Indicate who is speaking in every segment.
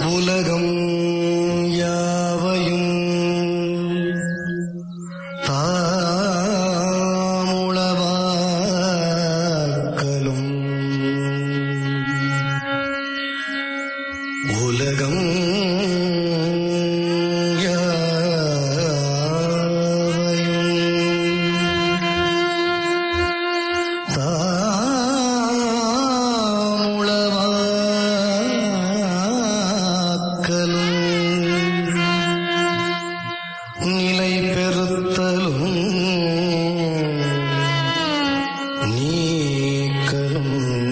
Speaker 1: உலகம் யாவையும் தாமுளவாக்கலும் உலகம் யாவையும் தாமுளவாக்கலும் நிலை பெறுத்தலும் நீக்கலும்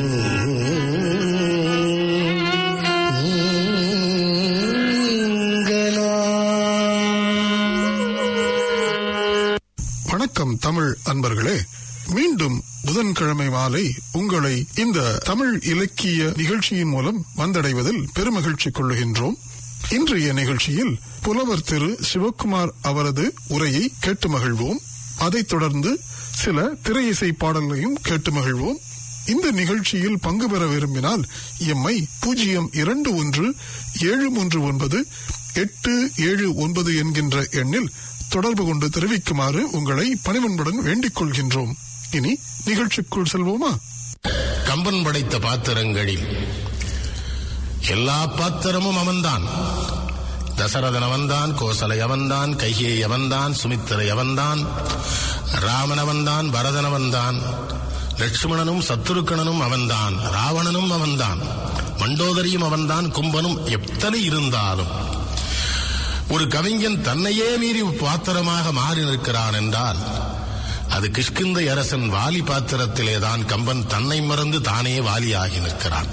Speaker 1: நீங்களாம்
Speaker 2: வணக்கம் தமிழ் அன்பர்களே மீண்டும் புதன்கிழமை மாலை உங்களை இந்த தமிழ் இலக்கிய நிகழ்ச்சியின் மூலம் வந்தடைவதில் பெருமகிழ்ச்சி கொள்ளுகின்றோம் இன்றைய நிகழ்ச்சியில் புலவர் திரு சிவக்குமார் அவரது உரையை கேட்டு மகிழ்வோம் அதைத் தொடர்ந்து சில திரை இசை பாடல்களையும் கேட்டு மகிழ்வோம் இந்த நிகழ்ச்சியில் பங்கு பெற விரும்பினால் எம்மை பூஜ்ஜியம் இரண்டு ஒன்று ஏழு மூன்று ஒன்பது எட்டு ஏழு ஒன்பது என்கின்ற எண்ணில் தொடர்பு கொண்டு தெரிவிக்குமாறு உங்களை பணிவன்புடன் வேண்டிக் கொள்கின்றோம் இனி நிகழ்ச்சிக்குள் செல்வோமா
Speaker 3: கம்பன் படைத்த பாத்திரங்களில் எல்லா பாத்திரமும் அவன்தான் தசரதன் அவன்தான் கோசலை அவன்தான் கைகேயி அவன்தான் சுமித்திரை அவன்தான் ராமன் அவன்தான் பரதன் அவன்தான் லட்சுமணனும் சத்துருக்கணனும் அவன்தான் ராவணனும் அவன்தான் மண்டோதரியும் அவன்தான் கும்பனும் எத்தனை இருந்தாலும் ஒரு கவிஞன் தன்னையே மீறி பாத்திரமாக மாறி நிற்கிறான் என்றால் அது கிஷ்கிந்தை அரசன் வாலி பாத்திரத்திலேதான் கம்பன் தன்னை மறந்து தானே வாலியாகி நிற்கிறான்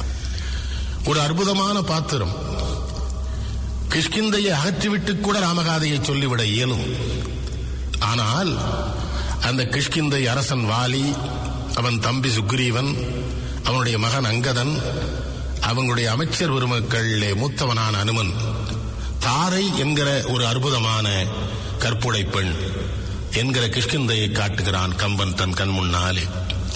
Speaker 3: ஒரு அற்புதமான பாத்திரம் கிஷ்கிந்தையை அகற்றிவிட்டு கூட ராமகாதையை சொல்லிவிட இயலும் ஆனால் அந்த கிஷ்கிந்தை அரசன் வாலி அவன் தம்பி சுக்ரீவன் அவனுடைய மகன் அங்கதன் அவங்களுடைய அமைச்சர் பெருமக்களிலே மூத்தவனான அனுமன் தாரை என்கிற ஒரு அற்புதமான கற்புடை பெண் என்கிற கிஷ்கிந்தையை காட்டுகிறான் கம்பன் தன் கண் முன்னாலே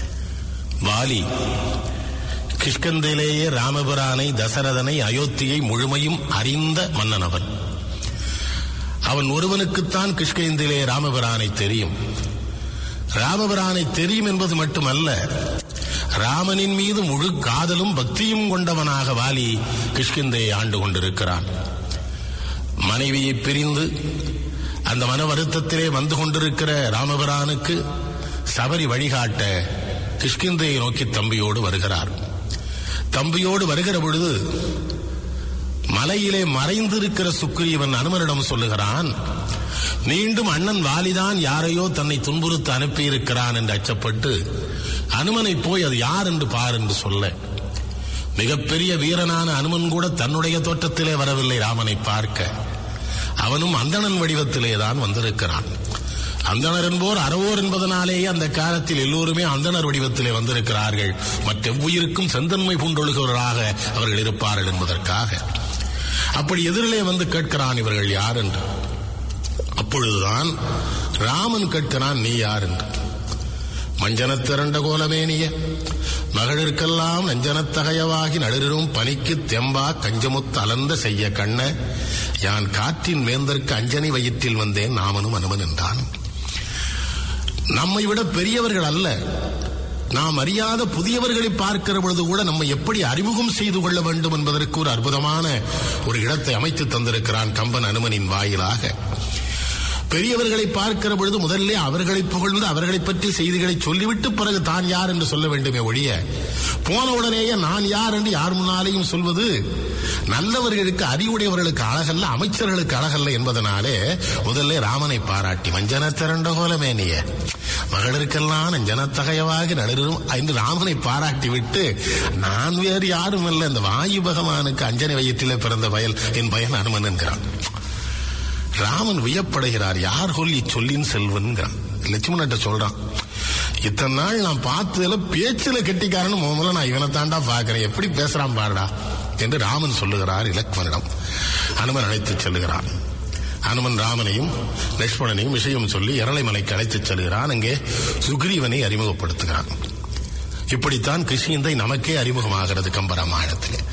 Speaker 3: வாலி கிஷ்கந்தையிலேயே ராமபிரானை தசரதனை அயோத்தியை முழுமையும் அறிந்த மன்னன் அவன் அவன் ஒருவனுக்குத்தான் கிஷ்கிந்திலே ராமபிரானை தெரியும் ராமபிரானை தெரியும் என்பது மட்டுமல்ல ராமனின் மீது முழு காதலும் பக்தியும் கொண்டவனாக வாலி கிஷ்கிந்தையை ஆண்டு கொண்டிருக்கிறான் மனைவியை பிரிந்து அந்த மன வருத்தத்திலே வந்து கொண்டிருக்கிற ராமபிரானுக்கு சபரி வழிகாட்ட கிஷ்கிந்தையை நோக்கி தம்பியோடு வருகிறார் தம்பியோடு வருகிற பொழுது மலையிலே மறைந்திருக்கிற சுக்ரீவன் அனுமனிடம் சொல்லுகிறான் மீண்டும் அண்ணன் வாலிதான் யாரையோ தன்னை துன்புறுத்த அனுப்பியிருக்கிறான் என்று அச்சப்பட்டு அனுமனை போய் அது யார் என்று பார் என்று சொல்ல மிகப்பெரிய வீரனான அனுமன் கூட தன்னுடைய தோற்றத்திலே வரவில்லை ராமனை பார்க்க அவனும் அந்தணன் வடிவத்திலே தான் வந்திருக்கிறான் அந்தணர் என்போர் அறவோர் என்பதனாலேயே அந்த காலத்தில் எல்லோருமே அந்தணர் வடிவத்திலே வந்திருக்கிறார்கள் மற்றெவ்வுயிருக்கும் செந்தன்மை பூண்டொழுகிறவர்களாக அவர்கள் இருப்பார்கள் என்பதற்காக அப்படி எதிரிலே வந்து கேட்கிறான் இவர்கள் யார் என்று அப்பொழுதுதான் ராமன் கேட்கிறான் நீ யார் என்று மஞ்சனத்திரண்ட கோலமேனிய மகளிர்க்கெல்லாம் நஞ்சனத்தகையவாகி நடுரும் பனிக்கு தெம்பா கஞ்சமுத்து அலந்த செய்ய கண்ண யான் காற்றின் வேந்தற்கு அஞ்சனி வயிற்றில் வந்தேன் நாமனும் அனுமன் என்றான் நம்மை விட பெரியவர்கள் அல்ல நாம் அறியாத புதியவர்களை பார்க்கிற பொழுது கூட நம்மை எப்படி அறிமுகம் செய்து கொள்ள வேண்டும் என்பதற்கு ஒரு அற்புதமான ஒரு இடத்தை அமைத்து தந்திருக்கிறான் கம்பன் அனுமனின் வாயிலாக பெரியவர்களை பார்க்கிற பொழுது முதல்ல அவர்களை புகழ்ந்து அவர்களை பற்றி செய்திகளை சொல்லிவிட்டு பிறகு தான் யார் என்று சொல்ல வேண்டுமே ஒழிய போன உடனேயே நான் யார் என்று யார் முன்னாலேயும் சொல்வது நல்லவர்களுக்கு அறிவுடையவர்களுக்கு அழகல்ல அமைச்சர்களுக்கு அழகல்ல என்பதனாலே முதல்ல ராமனை பாராட்டி வஞ்சன திரண்ட கோலமேனிய மகளிருக்கெல்லாம் நஞ்சனத்தகையவாக நடுரும் என்று ராமனை பாராட்டி விட்டு நான் வேறு யாரும் அல்ல இந்த வாயு பகவானுக்கு அஞ்சனை வயிற்றிலே பிறந்த பயல் என் பயன் அனுமன் என்கிறான் ராமன் வியப்படைகிறார் யார் சொல்லி சொல்லின் செல்வன்கிறான் லட்சுமணன்ட்ட சொல்றான் இத்தனை நாள் நான் பார்த்ததுல பேச்சுல கெட்டிக்காரன்னு முதல்ல நான் இவனை தாண்டா பாக்குறேன் எப்படி பேசுறான் பாருடா என்று ராமன் சொல்லுகிறார் இலக்குவனிடம் அனுமன் அழைத்துச் செல்லுகிறான் அனுமன் ராமனையும் லட்சுமணனையும் விஷயம் சொல்லி இரளைமலைக்கு அழைத்துச் செல்கிறான் அங்கே சுக்ரீவனை அறிமுகப்படுத்துகிறான் இப்படித்தான் கிருஷ்ணந்தை நமக்கே அறிமுகமாகிறது கம்பராமாயணத்திலே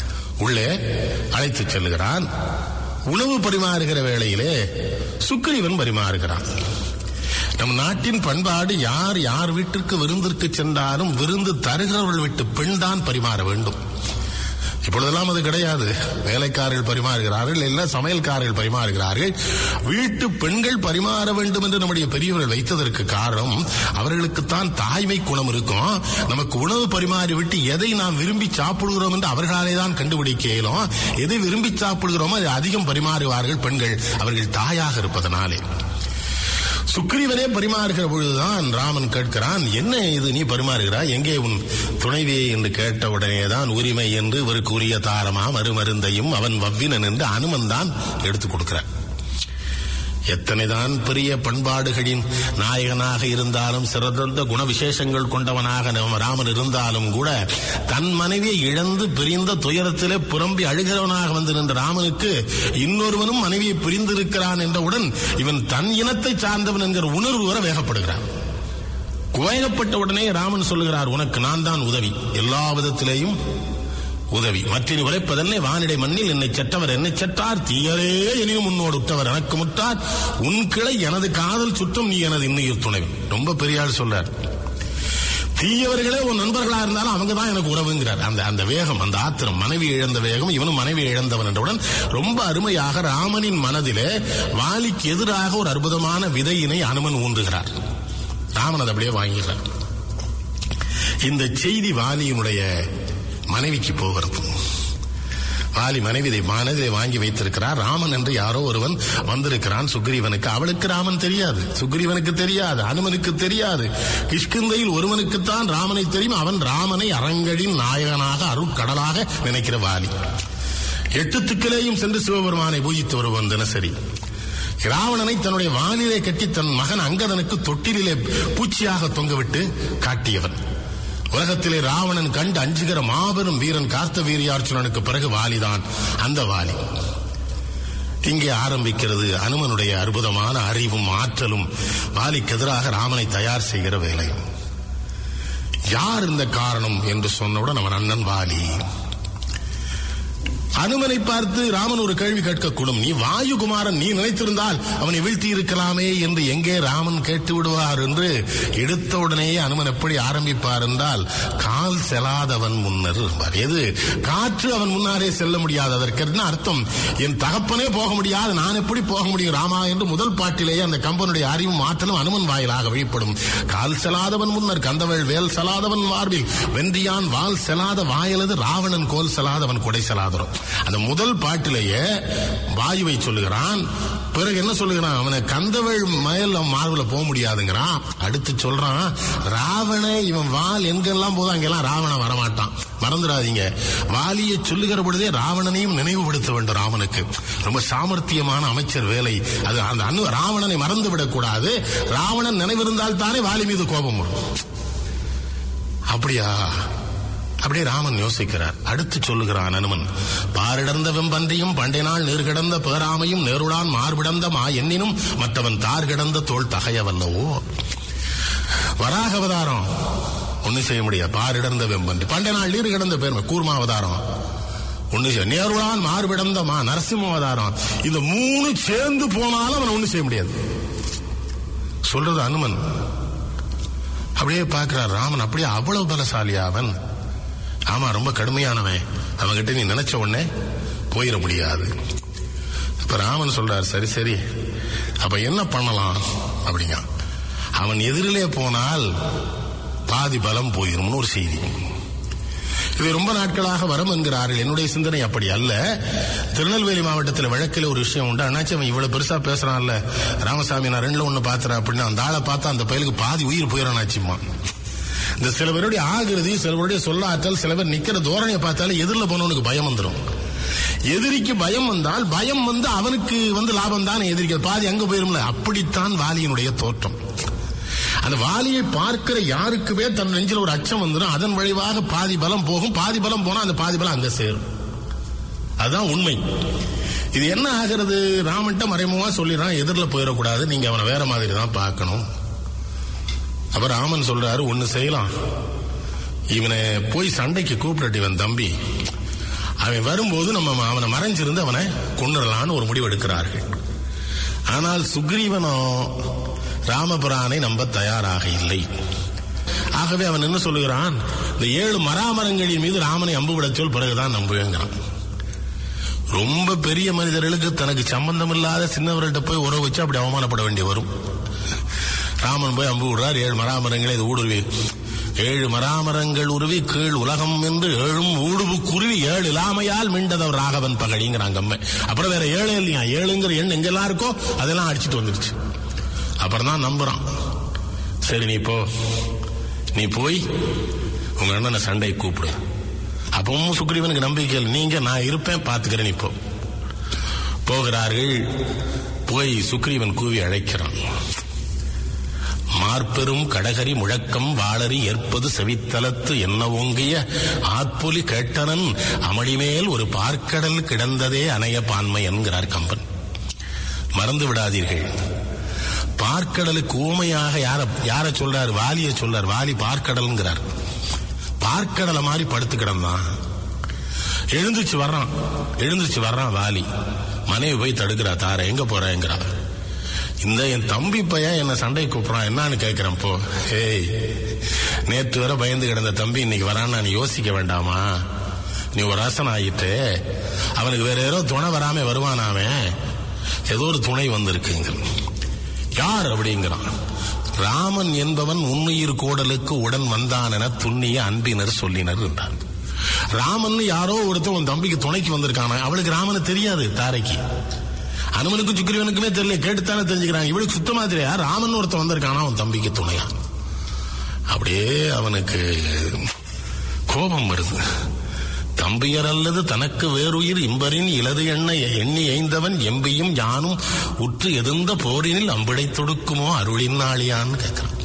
Speaker 3: உள்ளே அழைத்துச் செல்லுகிறான் உணவு பரிமாறுகிற வேளையிலே சுக்ரீவன் பரிமாறுகிறான் நம் நாட்டின் பண்பாடு யார் யார் வீட்டிற்கு விருந்திற்கு சென்றாலும் விருந்து தருகிறவர்கள் வீட்டு பெண் தான் பரிமாற வேண்டும் இப்பொழுதெல்லாம் அது கிடையாது வேலைக்காரர்கள் பரிமாறுகிறார்கள் இல்ல சமையல்காரர்கள் பரிமாறுகிறார்கள் வீட்டு பெண்கள் பரிமாற வேண்டும் என்று நம்முடைய பெரியவர்கள் வைத்ததற்கு காரணம் அவர்களுக்குத்தான் தாய்மை குணம் இருக்கும் நமக்கு உணவு பரிமாறி விட்டு எதை நாம் விரும்பி சாப்பிடுகிறோம் என்று அவர்களாலே தான் கண்டுபிடிக்க இயலும் எதை விரும்பி சாப்பிடுகிறோமோ அதை அதிகம் பரிமாறுவார்கள் பெண்கள் அவர்கள் தாயாக இருப்பதனாலே சுக்ரீவனே பரிமாறுகிற பொழுதுதான் ராமன் கேட்கிறான் என்ன இது நீ பரிமாறுகிறாய் எங்கே உன் துணைவி என்று கேட்ட உடனேதான் உரிமை என்று இவருக்கு உரிய தாரமா மறுமருந்தையும் அவன் வவ்வினன் என்று அனுமன் தான் எடுத்துக் கொடுக்கிறான் எத்தனைதான் பெரிய பண்பாடுகளின் நாயகனாக இருந்தாலும் சிறந்த குண விசேஷங்கள் கொண்டவனாக நம்ம ராமன் இருந்தாலும் கூட தன் மனைவியை இழந்து பிரிந்த துயரத்திலே புறம்பி அழுகிறவனாக வந்து நின்ற ராமனுக்கு இன்னொருவனும் மனைவியை பிரிந்திருக்கிறான் என்றவுடன் இவன் தன் இனத்தை சார்ந்தவன் என்கிற உணர்வு வர வேகப்படுகிறான் குவேகப்பட்ட உடனே ராமன் சொல்லுகிறார் உனக்கு நான் தான் உதவி எல்லா விதத்திலேயும் உதவி மற்றினி உரைப்பதென்னை வானிடை மண்ணில் என்னை செற்றவர் என்னை செற்றார் தீயரே எனினும் முன்னோடு உற்றவர் எனக்கு முற்றார் உன் கிளை எனது காதல் சுற்றம் நீ எனது இன்னுயிர் துணைவி ரொம்ப பெரிய ஆள் சொல்றார் தீயவர்களே உன் நண்பர்களா இருந்தாலும் அவங்க தான் எனக்கு உறவுங்கிறார் அந்த அந்த வேகம் அந்த ஆத்திரம் மனைவி இழந்த வேகம் இவனும் மனைவி இழந்தவன் என்றவுடன் ரொம்ப அருமையாக ராமனின் மனதிலே வாலிக்கு எதிராக ஒரு அற்புதமான விதையினை அனுமன் ஊன்றுகிறார் ராமன் அதை அப்படியே வாங்குகிறார் இந்த செய்தி வாலியினுடைய மனைவிக்கு போகிறது வாலி மனைவி இதை மனதை வாங்கி வைத்திருக்கிறார் ராமன் என்று யாரோ ஒருவன் வந்திருக்கிறான் சுக்ரீவனுக்கு அவளுக்கு ராமன் தெரியாது சுக்ரீவனுக்கு தெரியாது அனுமனுக்கு தெரியாது கிஷ்கிந்தையில் ஒருவனுக்குத்தான் ராமனை தெரியும் அவன் ராமனை அரங்கடின் நாயகனாக அருட்கடலாக நினைக்கிற வாலி எட்டு திக்கிலேயும் சென்று சிவபெருமானை பூஜித்து வருவன் தினசரி ராவணனை தன்னுடைய வானிலே கட்டி தன் மகன் அங்கதனுக்கு தொட்டிலே பூச்சியாக தொங்கவிட்டு காட்டியவன் உலகத்திலே ராவணன் கண்டு அஞ்சுகிற மாபெரும் வீரன் கார்த்த வீரியார்ச்சுனனுக்கு பிறகு வாலிதான் அந்த வாலி இங்கே ஆரம்பிக்கிறது அனுமனுடைய அற்புதமான அறிவும் ஆற்றலும் வாலிக்கு எதிராக ராமனை தயார் செய்கிற வேலை யார் இந்த காரணம் என்று சொன்னவுடன் அவன் அண்ணன் வாலி அனுமனை பார்த்து ராமன் ஒரு கேள்வி கேட்கக்கூடும் நீ வாயுகுமாரன் நீ நினைத்திருந்தால் அவனை வீழ்த்தி இருக்கலாமே என்று எங்கே ராமன் கேட்டு விடுவார் என்று எடுத்த உடனேயே அனுமன் எப்படி ஆரம்பிப்பார் என்றால் கால் செல்லாதவன் முன்னர் இருப்பார் எது காற்று அவன் முன்னாரே செல்ல முடியாது அதற்கு என்ன அர்த்தம் என் தகப்பனே போக முடியாது நான் எப்படி போக முடியும் ராமா என்று முதல் பாட்டிலேயே அந்த கம்பனுடைய அறிவும் ஆற்றலும் அனுமன் வாயிலாக வெளிப்படும் கால் செல்லாதவன் முன்னர் கந்தவேள் வேல் செல்லாதவன் மார்பில் வென்றியான் வால் செல்லாத வாயலது ராவணன் கோல் செல்லாதவன் கொடை செல்லாதரும் அந்த முதல் பாட்டிலேயே வாயுவை சொல்லுகிறான் பிறகு என்ன சொல்லுகிறான் அவனை கந்தவேள் மயல் அவன் மார்பில் போக முடியாதுங்கிறான் அடுத்து சொல்றான் ராவண இவன் வால் எங்கெல்லாம் போதும் அங்கெல்லாம் ராவணன் வரமாட்டான் மறந்துடாதீங்க வாலியை சொல்லுகிற பொழுதே ராவணனையும் நினைவுபடுத்த வேண்டும் ராமனுக்கு ரொம்ப சாமர்த்தியமான அமைச்சர் வேலை அது அந்த அனு ராவணனை மறந்து விடக்கூடாது ராவணன் நினைவிருந்தால் தானே வாலி மீது கோபம் வரும் அப்படியா அப்படியே ராமன் யோசிக்கிறார் அடுத்து சொல்லுகிறான் அனுமன் பாரிடர்ந்த வெம்பன்றியும் பண்டை நாள் நீர் கிடந்த பேராமையும் நேருடான் மார்பிடந்த மா எண்ணினும் மற்றவன் தார் கிடந்த தோல் தகையவல்லவோ வராக அவதாரம் ஒன்னும் செய்ய முடியாது பாரிடர்ந்த வெம்பன்றி பண்டை நாள் நீர் கிடந்த பேர் கூர்மா அவதாரம் ஒண்ணு செய்ய நேருடான் மார்பிடந்த மா நரசிம்ம அவதாரம் இந்த மூணு சேர்ந்து போனாலும் அவன் ஒண்ணும் செய்ய முடியாது சொல்றது அனுமன் அப்படியே பார்க்கிறார் ராமன் அப்படியே அவ்வளவு பலசாலியா அவன் ஆமா ரொம்ப கடுமையானவன் அவன்கிட்ட நீ நினைச்ச உடனே போயிட முடியாது இப்ப ராமன் சொல்றார் சரி சரி அப்ப என்ன பண்ணலாம் அப்படிங்க அவன் எதிரிலே போனால் பாதி பலம் போயிரும்னு ஒரு செய்தி இவை ரொம்ப நாட்களாக வரம் என்கிறார்கள் என்னுடைய சிந்தனை அப்படி அல்ல திருநெல்வேலி மாவட்டத்தில் வழக்கில் ஒரு விஷயம் உண்டு அண்ணாச்சி அவன் இவ்வளவு பெருசா பேசுறான்ல ராமசாமி நான் ரெண்டுல ஒண்ணு பாத்துறேன் அப்படின்னு அந்த ஆளை பார்த்தா அந்த பயலுக்கு பாதி உயிர் போயிடறானாச்சுமா இந்த சில பேருடைய ஆகிருதி சில பேருடைய சொல்லாற்றல் சில பேர் நிக்கிற தோரணையை பார்த்தாலே எதிரில் போனவனுக்கு பயம் வந்துடும் எதிரிக்கு பயம் வந்தால் பயம் வந்து அவனுக்கு வந்து லாபம் தான் எதிரிக்க பாதி அங்க போயிரும்ல அப்படித்தான் வாலியினுடைய தோற்றம் அந்த வாலியை பார்க்கிற யாருக்குமே தன் நெஞ்சில் ஒரு அச்சம் வந்துடும் அதன் விளைவாக பாதி பலம் போகும் பாதி பலம் போனா அந்த பாதி பலம் அங்க சேரும் அதுதான் உண்மை இது என்ன ஆகிறது ராமன்ட்ட மறைமுகமா சொல்லிடுறான் எதிரில் போயிடக்கூடாது நீங்க அவனை வேற மாதிரி தான் பார்க்கணும் அப்ப ராமன் சொல்றாரு ஒண்ணு செய்யலாம் இவனை போய் சண்டைக்கு கூப்பிடட்டு இவன் தம்பி அவன் வரும்போது நம்ம அவனை மறைஞ்சிருந்து அவனை கொண்டுடலான்னு ஒரு முடிவு எடுக்கிறார்கள் ஆனால் சுக்ரீவனோ ராமபுரானை நம்ப தயாராக இல்லை ஆகவே அவன் என்ன சொல்லுகிறான் இந்த ஏழு மராமரங்களின் மீது ராமனை அம்பு விடச் சொல் பிறகுதான் நம்புவேங்கிறான் ரொம்ப பெரிய மனிதர்களுக்கு தனக்கு சம்பந்தம் இல்லாத சின்னவர்கள்ட்ட போய் உறவு வச்சு அப்படி அவமானப்பட வேண்டி வரும் ராமன் போய் அம்பு விடுறார் ஏழு மராமரங்களை இது ஊடுருவி ஏழு மராமரங்கள் உருவி கீழ் உலகம் என்று ஏழும் ஊடுபு குருவி ஏழு இல்லாமையால் மீண்டதவர் ராகவன் பகடிங்கிறாங்க அம்மை அப்புறம் வேற ஏழு இல்லையா ஏழுங்கிற எண் எங்கெல்லாம் இருக்கோ அதெல்லாம் அடிச்சிட்டு வந்துருச்சு அப்புறம் தான் நம்புறான் சரி நீ போ நீ போய் உங்க அண்ணனை சண்டை கூப்பிடு அப்பவும் சுக்ரீவனுக்கு நம்பிக்கை இல்லை நீங்க நான் இருப்பேன் பாத்துக்கிறேன் இப்போ போகிறார்கள் போய் சுக்ரீவன் கூவி அழைக்கிறான் மார்பெரும் கடகரி முழக்கம் வாளரி ஏற்பது செவித்தலத்து என்ன ஓங்கிய ஆத்பொலி கேட்டனன் அமளிமேல் ஒரு பார்க்கடல் கிடந்ததே அணைய பான்மை என்கிறார் கம்பன் மறந்து விடாதீர்கள் பார்க்கடலுக்கு ஊமையாக யார யார சொல்றார் வாலிய சொல்றார் வாலி பார்க்கடல்ங்கிறார் பார்க்கடலை மாதிரி படுத்து கிடந்தான் எழுந்துச்சு வர்றான் எழுந்துச்சு வர்றான் வாலி மனைவி போய் தடுக்கிறா தார எங்க போறேங்கிறா இந்த என் தம்பி பையன் என்ன சண்டை கூப்பிடுறான் என்னன்னு கேட்கிறேன் போ ஏய் நேற்று வரை பயந்து கிடந்த தம்பி இன்னைக்கு வரான்னு நான் யோசிக்க வேண்டாமா நீ ஒரு அரசன் ஆகிட்டு அவனுக்கு வேற ஏதோ துணை வராம வருவான் அவன் ஏதோ ஒரு துணை வந்திருக்குங்க யார் அப்படிங்கிறான் ராமன் என்பவன் உன்னுயிர் கோடலுக்கு உடன் வந்தான் என துண்ணிய அன்பினர் சொல்லினர் என்றார் ராமன் யாரோ ஒருத்தன் உன் தம்பிக்கு துணைக்கு வந்திருக்கான அவளுக்கு ராமனை தெரியாது தாரைக்கு அனுமனுக்கும் சுக்கிரவனுக்குமே தெரியல கேட்டுத்தானே தெரிஞ்சுக்கிறாங்க இவளுக்கு சுத்தமா தெரியா ராமன் ஒருத்தன் வந்திருக்கானா அவன் தம்பிக்கு துணையா அப்படியே அவனுக்கு கோபம் வருது தம்பியர் அல்லது தனக்கு வேறுயிர் இம்பரின் இலது எண்ண எண்ணி எய்ந்தவன் எம்பியும் யானும் உற்று எதிர்ந்த போரினில் அம்பிடை தொடுக்குமோ அருளின் நாளியான்னு கேட்கிறான்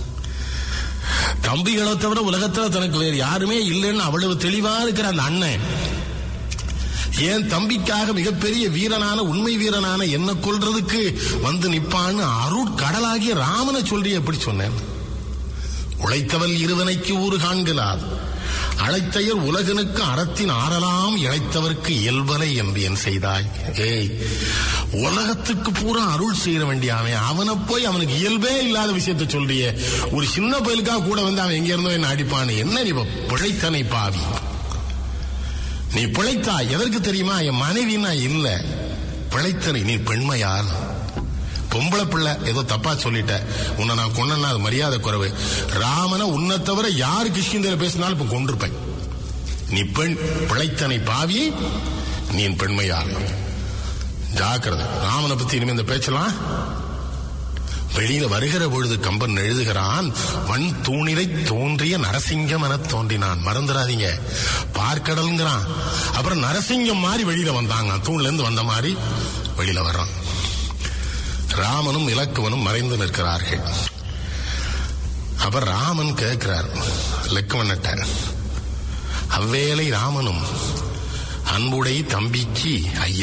Speaker 3: தம்பிகளை தவிர உலகத்துல தனக்கு வேறு யாருமே இல்லைன்னு அவ்வளவு தெளிவா இருக்கிற அந்த அண்ணன் என் தம்பிக்காக மிகப்பெரிய வீரனான உண்மை வீரனான என்ன கொல்றதுக்கு வந்து நிப்பான்னு அருட்கடலாகிய ராமனை சொல்லி எப்படி சொன்னேன் உழைத்தவள் இருவனைக்கு ஊறு காண்கிறார் அழைத்தையர் உலகனுக்கு அறத்தின் ஆறலாம் இழைத்தவர்க்கு இயல்பலை என்பியன் செய்தாய் ஏய் உலகத்துக்கு பூரா அருள் செய்ய வேண்டிய அவன் அவனை போய் அவனுக்கு இயல்பே இல்லாத விஷயத்த சொல்றிய ஒரு சின்ன பயலுக்காக கூட வந்து அவன் எங்க இருந்தோ என்ன அடிப்பான்னு என்ன நீ பிழைத்தனை பாவி நீ பிழைத்தா எதற்கு தெரியுமா என் மனைவி நான் இல்ல பிழைத்தனை நீ பெண்மையால் பொம்பளை பிள்ளை ஏதோ தப்பா சொல்லிட்ட உன்னை நான் கொண்டனா அது மரியாதை குறைவு ராமனை உன்னை தவிர யாரு கிருஷ்ணந்திர பேசினாலும் இப்ப கொண்டிருப்பேன் நீ பெண் பிழைத்தனை பாவி நீ என் பெண்மையால் ஜாக்கிரதை ராமனை பத்தி இனிமே இந்த பேச்சலாம் வெளியில வருகிற பொழுது கம்பன் எழுதுகிறான் வன் தூணிலை தோன்றிய நரசிங்கம் என தோன்றினான் மறந்துடாதீங்க பார்க்கடல்ங்கிறான் அப்புறம் நரசிங்கம் மாதிரி வெளியில வந்தாங்க தூண்ல இருந்து வந்த மாதிரி வெளியில வர்றான் ராமனும் இலக்குவனும் மறைந்து நிற்கிறார்கள் அப்ப ராமன் கேட்கிறார் லக்குவன்கிட்ட அவ்வேளை ராமனும் அன்புடை தம்பிக்கு ஐய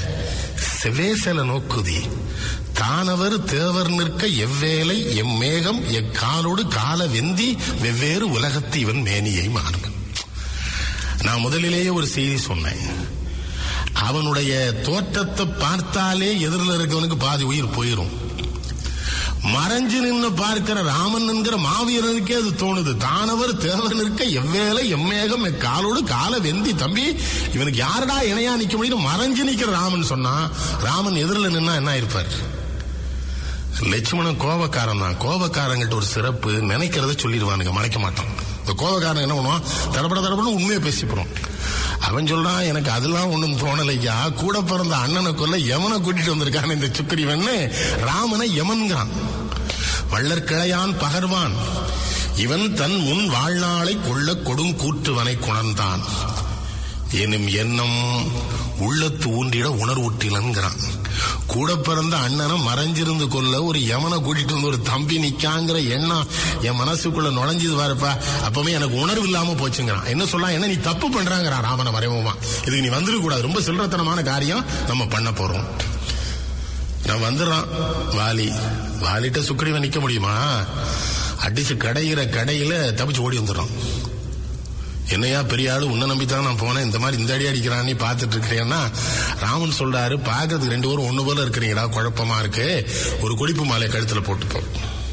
Speaker 3: செவேசல நோக்குதி தானவர் தேவர் நிற்க எவ்வேளை எம்மேகம் எக்காலோடு கால வெந்தி வெவ்வேறு உலகத்து இவன் மேனியை மாறும் நான் முதலிலேயே ஒரு செய்தி சொன்னேன் அவனுடைய தோற்றத்தை பார்த்தாலே எதிரில் இருக்கவனுக்கு பாதி உயிர் போயிரும் மறைஞ்சு நின்று பார்க்கிற ராமன் என்கிற மாவீரனுக்கே அது தோணுது தானவர் தேவர் நிற்க எவ்வேளை எம்மேகம் எக்காலோடு கால வெந்தி தம்பி இவனுக்கு யாரடா இணையா நிக்க முடியும் மறைஞ்சு நிக்கிற ராமன் சொன்னா ராமன் எதிரில் நின்னா என்ன இருப்பார் லட்சுமணன் கோபக்காரன் தான் கோபக்காரங்கிட்ட ஒரு சிறப்பு நினைக்கிறத சொல்லிடுவானுங்க மறைக்க மாட்டான் இந்த கோபக்காரன் என்ன பண்ணுவான் தடப்பட தடப்பட உண்மையை பேசிப்படும் அவன் சொல்றான் எனக்கு அதெல்லாம் ஒண்ணும் தோணலையா கூட பிறந்த அண்ணனை கொல்ல யமனை கூட்டிட்டு வந்திருக்கான் இந்த சுக்கிரிவன்னு ராமனை யமன்கிறான் வள்ளற்கிளையான் பகர்வான் இவன் தன் முன் வாழ்நாளை கொள்ள கொடும் கூற்றுவனை குணர்ந்தான் எனும் எண்ணம் உள்ளத்து ஊன்றிட உணர்வுட்டிலன்கிறான் கூட பிறந்த அண்ணனை மறைஞ்சிருந்து கொள்ள ஒரு யமனை கூட்டிட்டு வந்து ஒரு தம்பி நிக்காங்கிற எண்ணம் என் மனசுக்குள்ள நுழைஞ்சது பாருப்பா அப்பவே எனக்கு உணர்வு இல்லாம போச்சுங்கிறான் என்ன சொல்லலாம் என்ன நீ தப்பு பண்றாங்கிறான் ராமனை வரைவுமா இதுக்கு நீ வந்துட கூடாது ரொம்ப சில்லறத்தனமான காரியம் நம்ம பண்ண போறோம் நான் வந்துடுறான் வாலி வாலிட்ட சுக்ரீவன் நிக்க முடியுமா அடிச்சு கடையிற கடையில தப்பிச்சு ஓடி வந்துடுறான் என்னையா பெரிய ஆளு உன்னை நம்பித்தான் நான் போனேன் இந்த மாதிரி இந்த அடி அடிக்கிறான்னு பார்த்துட்டு இருக்கிறேன்னா ராமன் சொல்றாரு பார்க்கறதுக்கு ரெண்டு பேரும் ஒண்ணு போல இருக்கிறீங்களா குழப்பமா இருக்கு ஒரு கொடிப்பு மாலை கழுத்துல போட்டுப்போம்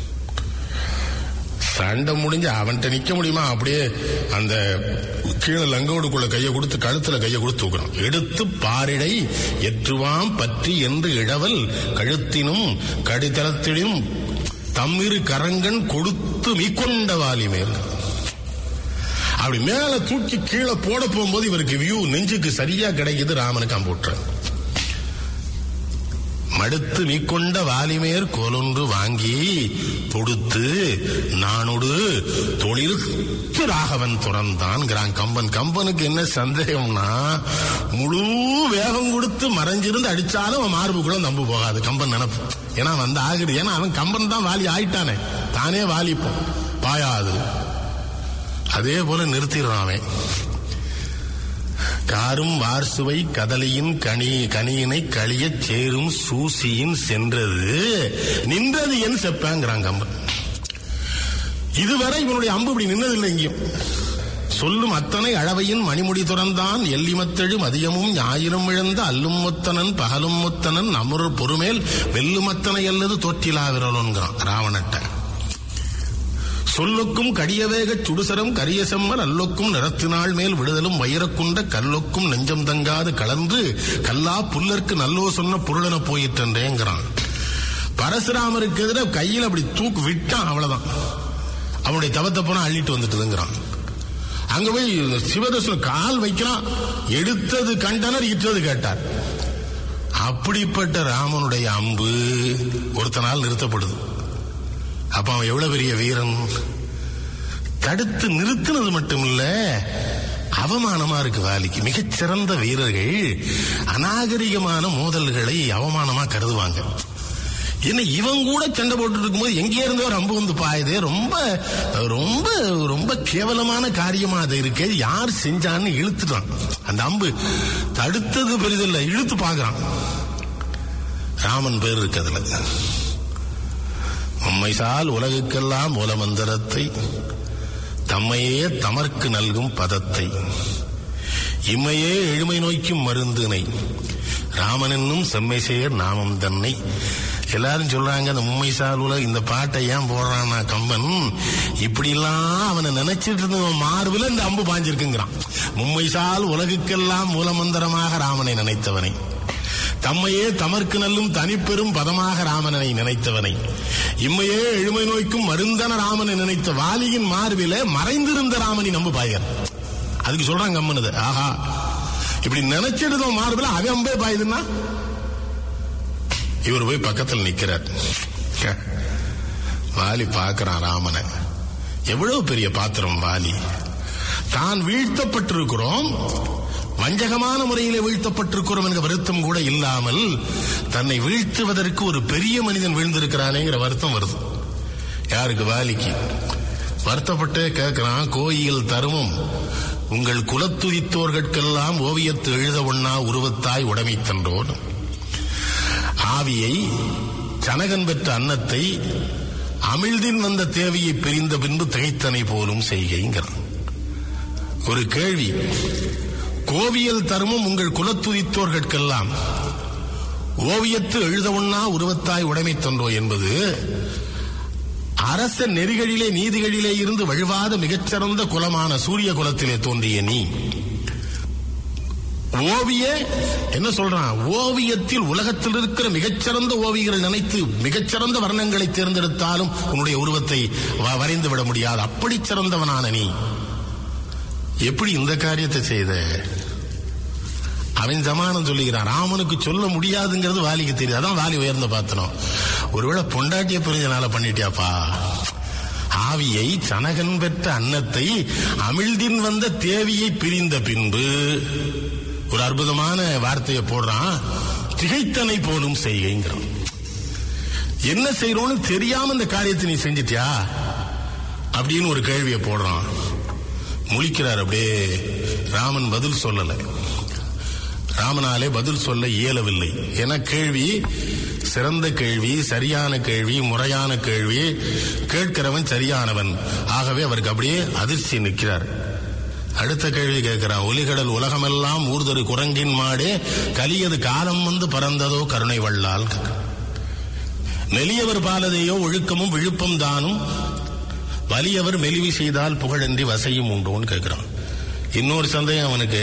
Speaker 3: சண்டை முடிஞ்சு அவன்கிட்ட நிக்க முடியுமா அப்படியே அந்த கீழே லங்கோடுக்குள்ள கையை கொடுத்து கழுத்துல கையை கொடுத்து தூக்குறான் எடுத்து பாரிடை எற்றுவாம் பற்றி என்று இழவல் கழுத்தினும் கடித்தளத்திலும் தம்மிரு கரங்கன் கொடுத்து மீக்கொண்ட வாலி மேல் அப்படி மேல தூக்கி கீழே போட போகும்போது இவருக்கு வியூ நெஞ்சுக்கு சரியா கிடைக்குது ராமனுக்கு அம்புட்டுறேன் மடுத்து மீக்கொண்ட வாலிமேர் கோலொன்று வாங்கி தொடுத்து நானொடு தொழில் ராகவன் துறந்தான் கம்பன் கம்பனுக்கு என்ன சந்தேகம்னா முழு வேகம் கொடுத்து மறைஞ்சிருந்து அடிச்சாலும் அவன் மார்புக்குள்ள நம்பு போகாது கம்பன் நினப்பு ஏன்னா அவன் வந்து ஆகுது ஏன்னா அவன் கம்பன் தான் வாலி ஆயிட்டானே தானே வாலிப்போம் பாயாது அதே போல நிறுத்திடுறான் அவன் காரும் வார்சுவை கதலியின் கனி கனியினை கழியச் சேரும் சூசியின் சென்றது நின்றது என் செப்பாங்கிறான் கம்பன் இதுவரை இவனுடைய அம்பு இப்படி நின்னதில்லை எங்கேயும் சொல்லும் அத்தனை அளவையின் மணிமுடி துறந்தான் எல்லிமத்தெழு மதியமும் ஞாயிறும் இழந்த அல்லும் முத்தனன் பகலும் முத்தனன் அமர் பொறுமேல் வெல்லுமத்தனை அல்லது தோற்றிலா விரலோன்கிறான் ராவணட்ட சொல்லுக்கும் கடியவேக சுடுசரம் கரிய செம்மல் அல்லொக்கும் நிறத்தினாள் மேல் விடுதலும் வைரக்குண்ட கல்லொக்கும் நெஞ்சம் தங்காது கலந்து கல்லா புல்லருக்கு நல்லோ சொன்ன பொருளென போயிட்டேங்கிறான் பரசுராமருக்கு எதிர கையில் அப்படி தூக்கு விட்டான் அவ்வளவுதான் அவனுடைய தவத்தை போனா அள்ளிட்டு வந்துட்டுதுங்கிறான் அங்க போய் சிவதர்சனம் கால் வைக்கிறான் எடுத்தது கண்டனர் இட்டது கேட்டார் அப்படிப்பட்ட ராமனுடைய அம்பு ஒருத்தனால் நிறுத்தப்படுது அப்ப அவன் எவ்வளவு பெரிய வீரன் தடுத்து நிறுத்தினது மட்டும் இல்ல அவமானமா இருக்கு வாலிக்கு மிகச்சிறந்த வீரர்கள் அநாகரிகமான மோதல்களை அவமானமா கருதுவாங்க என்ன இவன் கூட சண்டை போட்டு இருக்கும்போது எங்கே இருந்து ஒரு அம்பு வந்து பாயுது ரொம்ப ரொம்ப ரொம்ப கேவலமான காரியமா அது இருக்கு யார் செஞ்சான்னு இழுத்துட்டான் அந்த அம்பு தடுத்தது பெரிதில்லை இழுத்து பாக்குறான் ராமன் பேர் இருக்கு அதுல உம்மைசால் உலகுக்கெல்லாம் மூலமந்திரத்தை தம்மையே தமர்க்கு நல்கும் பதத்தை இம்மையே எழுமை நோய்க்கும் மருந்தினை ராமன் என்னும் செம்மை சேர் நாமம் தன்னை எல்லாரும் சொல்றாங்க அந்த உண்மை சாலுல இந்த பாட்டை ஏன் போடுறான்னா கம்பன் இப்படி எல்லாம் அவனை நினைச்சிட்டு இருந்த மார்பில் இந்த அம்பு பாஞ்சிருக்குங்கிறான் மும்மை சால் உலகுக்கெல்லாம் மூலமந்திரமாக ராமனை நினைத்தவனை தம்மையே தமர்க்கு நல்லும் தனிப்பெரும் பதமாக ராமனை நினைத்தவனை இம்மையே எழுமை நோய்க்கும் மருந்தன ராமனை நினைத்த வாலியின் மார்பில மறைந்திருந்த ராமனை நம்பு பாயர் அதுக்கு சொல்றாங்க அம்மனது ஆஹா இப்படி நினைச்சிடுதோம் மார்பில அவன் அம்பே பாயுதுன்னா இவர் போய் பக்கத்தில் நிக்கிறார் வாலி பார்க்கிறான் ராமனை எவ்வளவு பெரிய பாத்திரம் வாலி தான் வீழ்த்தப்பட்டிருக்கிறோம் வஞ்சகமான முறையிலே வீழ்த்தப்பட்டிருக்கிறோம் என்கிற வருத்தம் கூட இல்லாமல் தன்னை வீழ்த்துவதற்கு ஒரு பெரிய மனிதன் வீழ்ந்திருக்கிறானேங்கிற வருத்தம் வருது யாருக்கு வாலிக்கு வருத்தப்பட்டே கேட்கிறான் கோயில் தருமம் உங்கள் குலத்துதித்தோர்கட்கெல்லாம் ஓவியத்து எழுத ஒண்ணா உருவத்தாய் உடைமை தன்றோன் ஆவியை சனகன் பெற்ற அன்னத்தை அமிழ்தின் வந்த தேவையை பிரிந்த பின்பு திகைத்தனை போலும் செய்கைங்கிறான் ஒரு கேள்வி கோவியல் தருமம் உங்கள் குலத்துதித்தோர்கட்கெல்லாம் ஓவியத்து எழுத ஒண்ணா உருவத்தாய் உடைமை தன்றோ என்பது அரச நெறிகளிலே நீதிகளிலே இருந்து வழுவாத மிகச்சிறந்த குலமான சூரிய குலத்திலே தோன்றிய நீ ஓவிய என்ன சொல்றான் ஓவியத்தில் உலகத்தில் இருக்கிற மிகச்சிறந்த ஓவியர்கள் நினைத்து மிகச்சிறந்த வர்ணங்களை தேர்ந்தெடுத்தாலும் உன்னுடைய உருவத்தை வ- வரைந்து விட முடியாது அப்படி சிறந்தவனான நீ எப்படி இந்த காரியத்தை செய்த அவன் சமானம் சொல்லுகிறான் ராமனுக்கு சொல்ல முடியாதுங்கிறது வாலிக்கு தெரியுது அதான் வாலி உயர்ந்த பாத்திரம் ஒருவேளை பொண்டாட்டிய புரிஞ்சனால பண்ணிட்டியாப்பா ஆவியை சனகன் பெற்ற அன்னத்தை அமிழ்தின் வந்த தேவியை பிரிந்த பின்பு ஒரு அற்புதமான வார்த்தையை போடுறான் திகைத்தனை போலும் செய்கைங்கிறான் என்ன செய்யறோம்னு தெரியாம இந்த காரியத்தை நீ செஞ்சிட்டியா அப்படின்னு ஒரு கேள்வியை போடுறான் முழிக்கிறார் அப்படியே ராமன் பதில் சொல்லல ராமனாலே பதில் சொல்ல இயலவில்லை என கேள்வி சிறந்த கேள்வி சரியான கேள்வி முறையான கேள்வி கேட்கிறவன் சரியானவன் ஆகவே அவருக்கு அப்படியே அதிர்ச்சி நிற்கிறார் அடுத்த கேள்வி கேட்கிறான் ஒலிகடல் உலகமெல்லாம் ஊர்தொரு குரங்கின் மாடே கலியது காலம் வந்து பறந்ததோ கருணை வள்ளால் கேட்கிறான். மெலியவர் பாலதையோ ஒழுக்கமும் விழுப்பம் தானும் வலியவர் மெலிவு செய்தால் புகழன்றி வசையும் உண்டோன்னு கேட்கிறான் இன்னொரு சந்தேகம் அவனுக்கு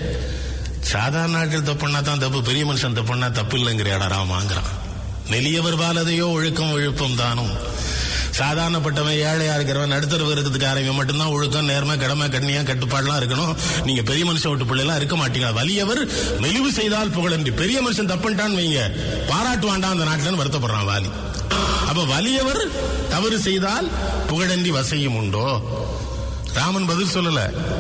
Speaker 3: சாதாரண நாட்கள் தப்புன்னா தான் தப்பு பெரிய மனுஷன் தப்புன்னா தப்பு இல்லைங்கிறியாடா ராமாங்கிறான் மெலியவர் பாலதையோ ஒழுக்கம் விழுப்பம் தானும் சாதாரணப்பட்டவன் ஏழையா இருக்கிறவன் நடுத்தரவு இருக்கிறதுக்காரவன் மட்டும்தான் ஒழுக்கம் நேர்மை கடமை கண்ணியா கட்டுப்பாடுலாம் இருக்கணும் நீங்க பெரிய மனுஷன் விட்டு பிள்ளைலாம் இருக்க மாட்டீங்க வலியவர் மெலிவு செய்தால் புகழன்றி பெரிய மனுஷன் தப்புன்ட்டான்னு வைங்க பாராட்டு வேண்டாம் அந்த நாட்டில் வருத்தப்படுறான் வாலி அப்ப வலியவர் தவறு செய்தால் புகழன்றி வசையும் உண்டோ ராமன் பதில் சொல்லல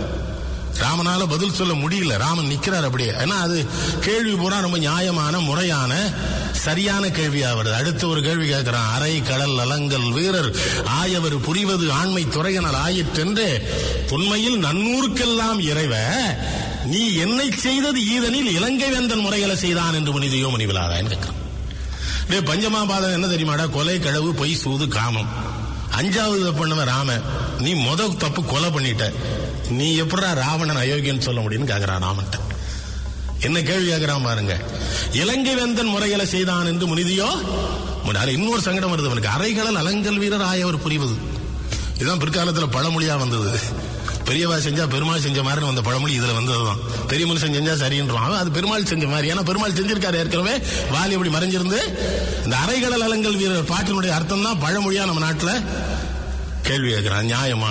Speaker 3: ராமனால பதில் சொல்ல முடியல ராமன் நிக்கிறார் அப்படியே ஏன்னா அது கேள்வி பூரா ரொம்ப நியாயமான முறையான சரியான கேள்வியா வருது அடுத்து ஒரு கேள்வி கேட்கிறான் அரை கடல் அலங்கல் வீரர் ஆயவர் புரிவது ஆண்மை துறையனர் ஆயிற்றென்று உண்மையில் நன்னூருக்கெல்லாம் இறைவ நீ என்னை செய்தது ஈதனில் இலங்கை வேந்தன் முறைகளை செய்தான் என்று முனிதையோ முனிவிலாதான்னு கேட்கிறான் டே பஞ்சமாபாதம் என்ன தெரியுமாடா கொலை களவு பொய் சூது காமம் அஞ்சாவது தப்பு பண்ணவன் ராமன் நீ முத தப்பு கொலை பண்ணிட்ட நீ எப்படா ராவணன் அயோக்கியன்னு சொல்ல முடியும்னு கேக்குறான் ராமன்ட்ட என்ன கேள்வி கேட்கிறான் பாருங்க இலங்கை வேந்தன் முறைகளை செய்தான் என்று முனிதியோ முன்னால இன்னொரு சங்கடம் வருது அவனுக்கு அரைகளல் அலங்கல் வீரர் ஆயவர் புரிவது இதுதான் பிற்காலத்துல பழமொழியா வந்தது பெரியவா செஞ்சா பெருமாள் செஞ்ச மாதிரி வந்த பழமொழி இதுல வந்ததுதான் பெரிய மனுஷன் செஞ்சா சரின்றான் அவன் அது பெருமாள் செஞ்ச மாதிரி ஏன்னா பெருமாள் செஞ்சிருக்காரு ஏற்கனவே வாலி அப்படி மறைஞ்சிருந்து இந்த அரைகடல் அலங்கல் வீரர் பாட்டினுடைய அர்த்தம் தான் பழமொழியா நம்ம நாட்டுல கேள்வி கேட்கிறான் நியாயமா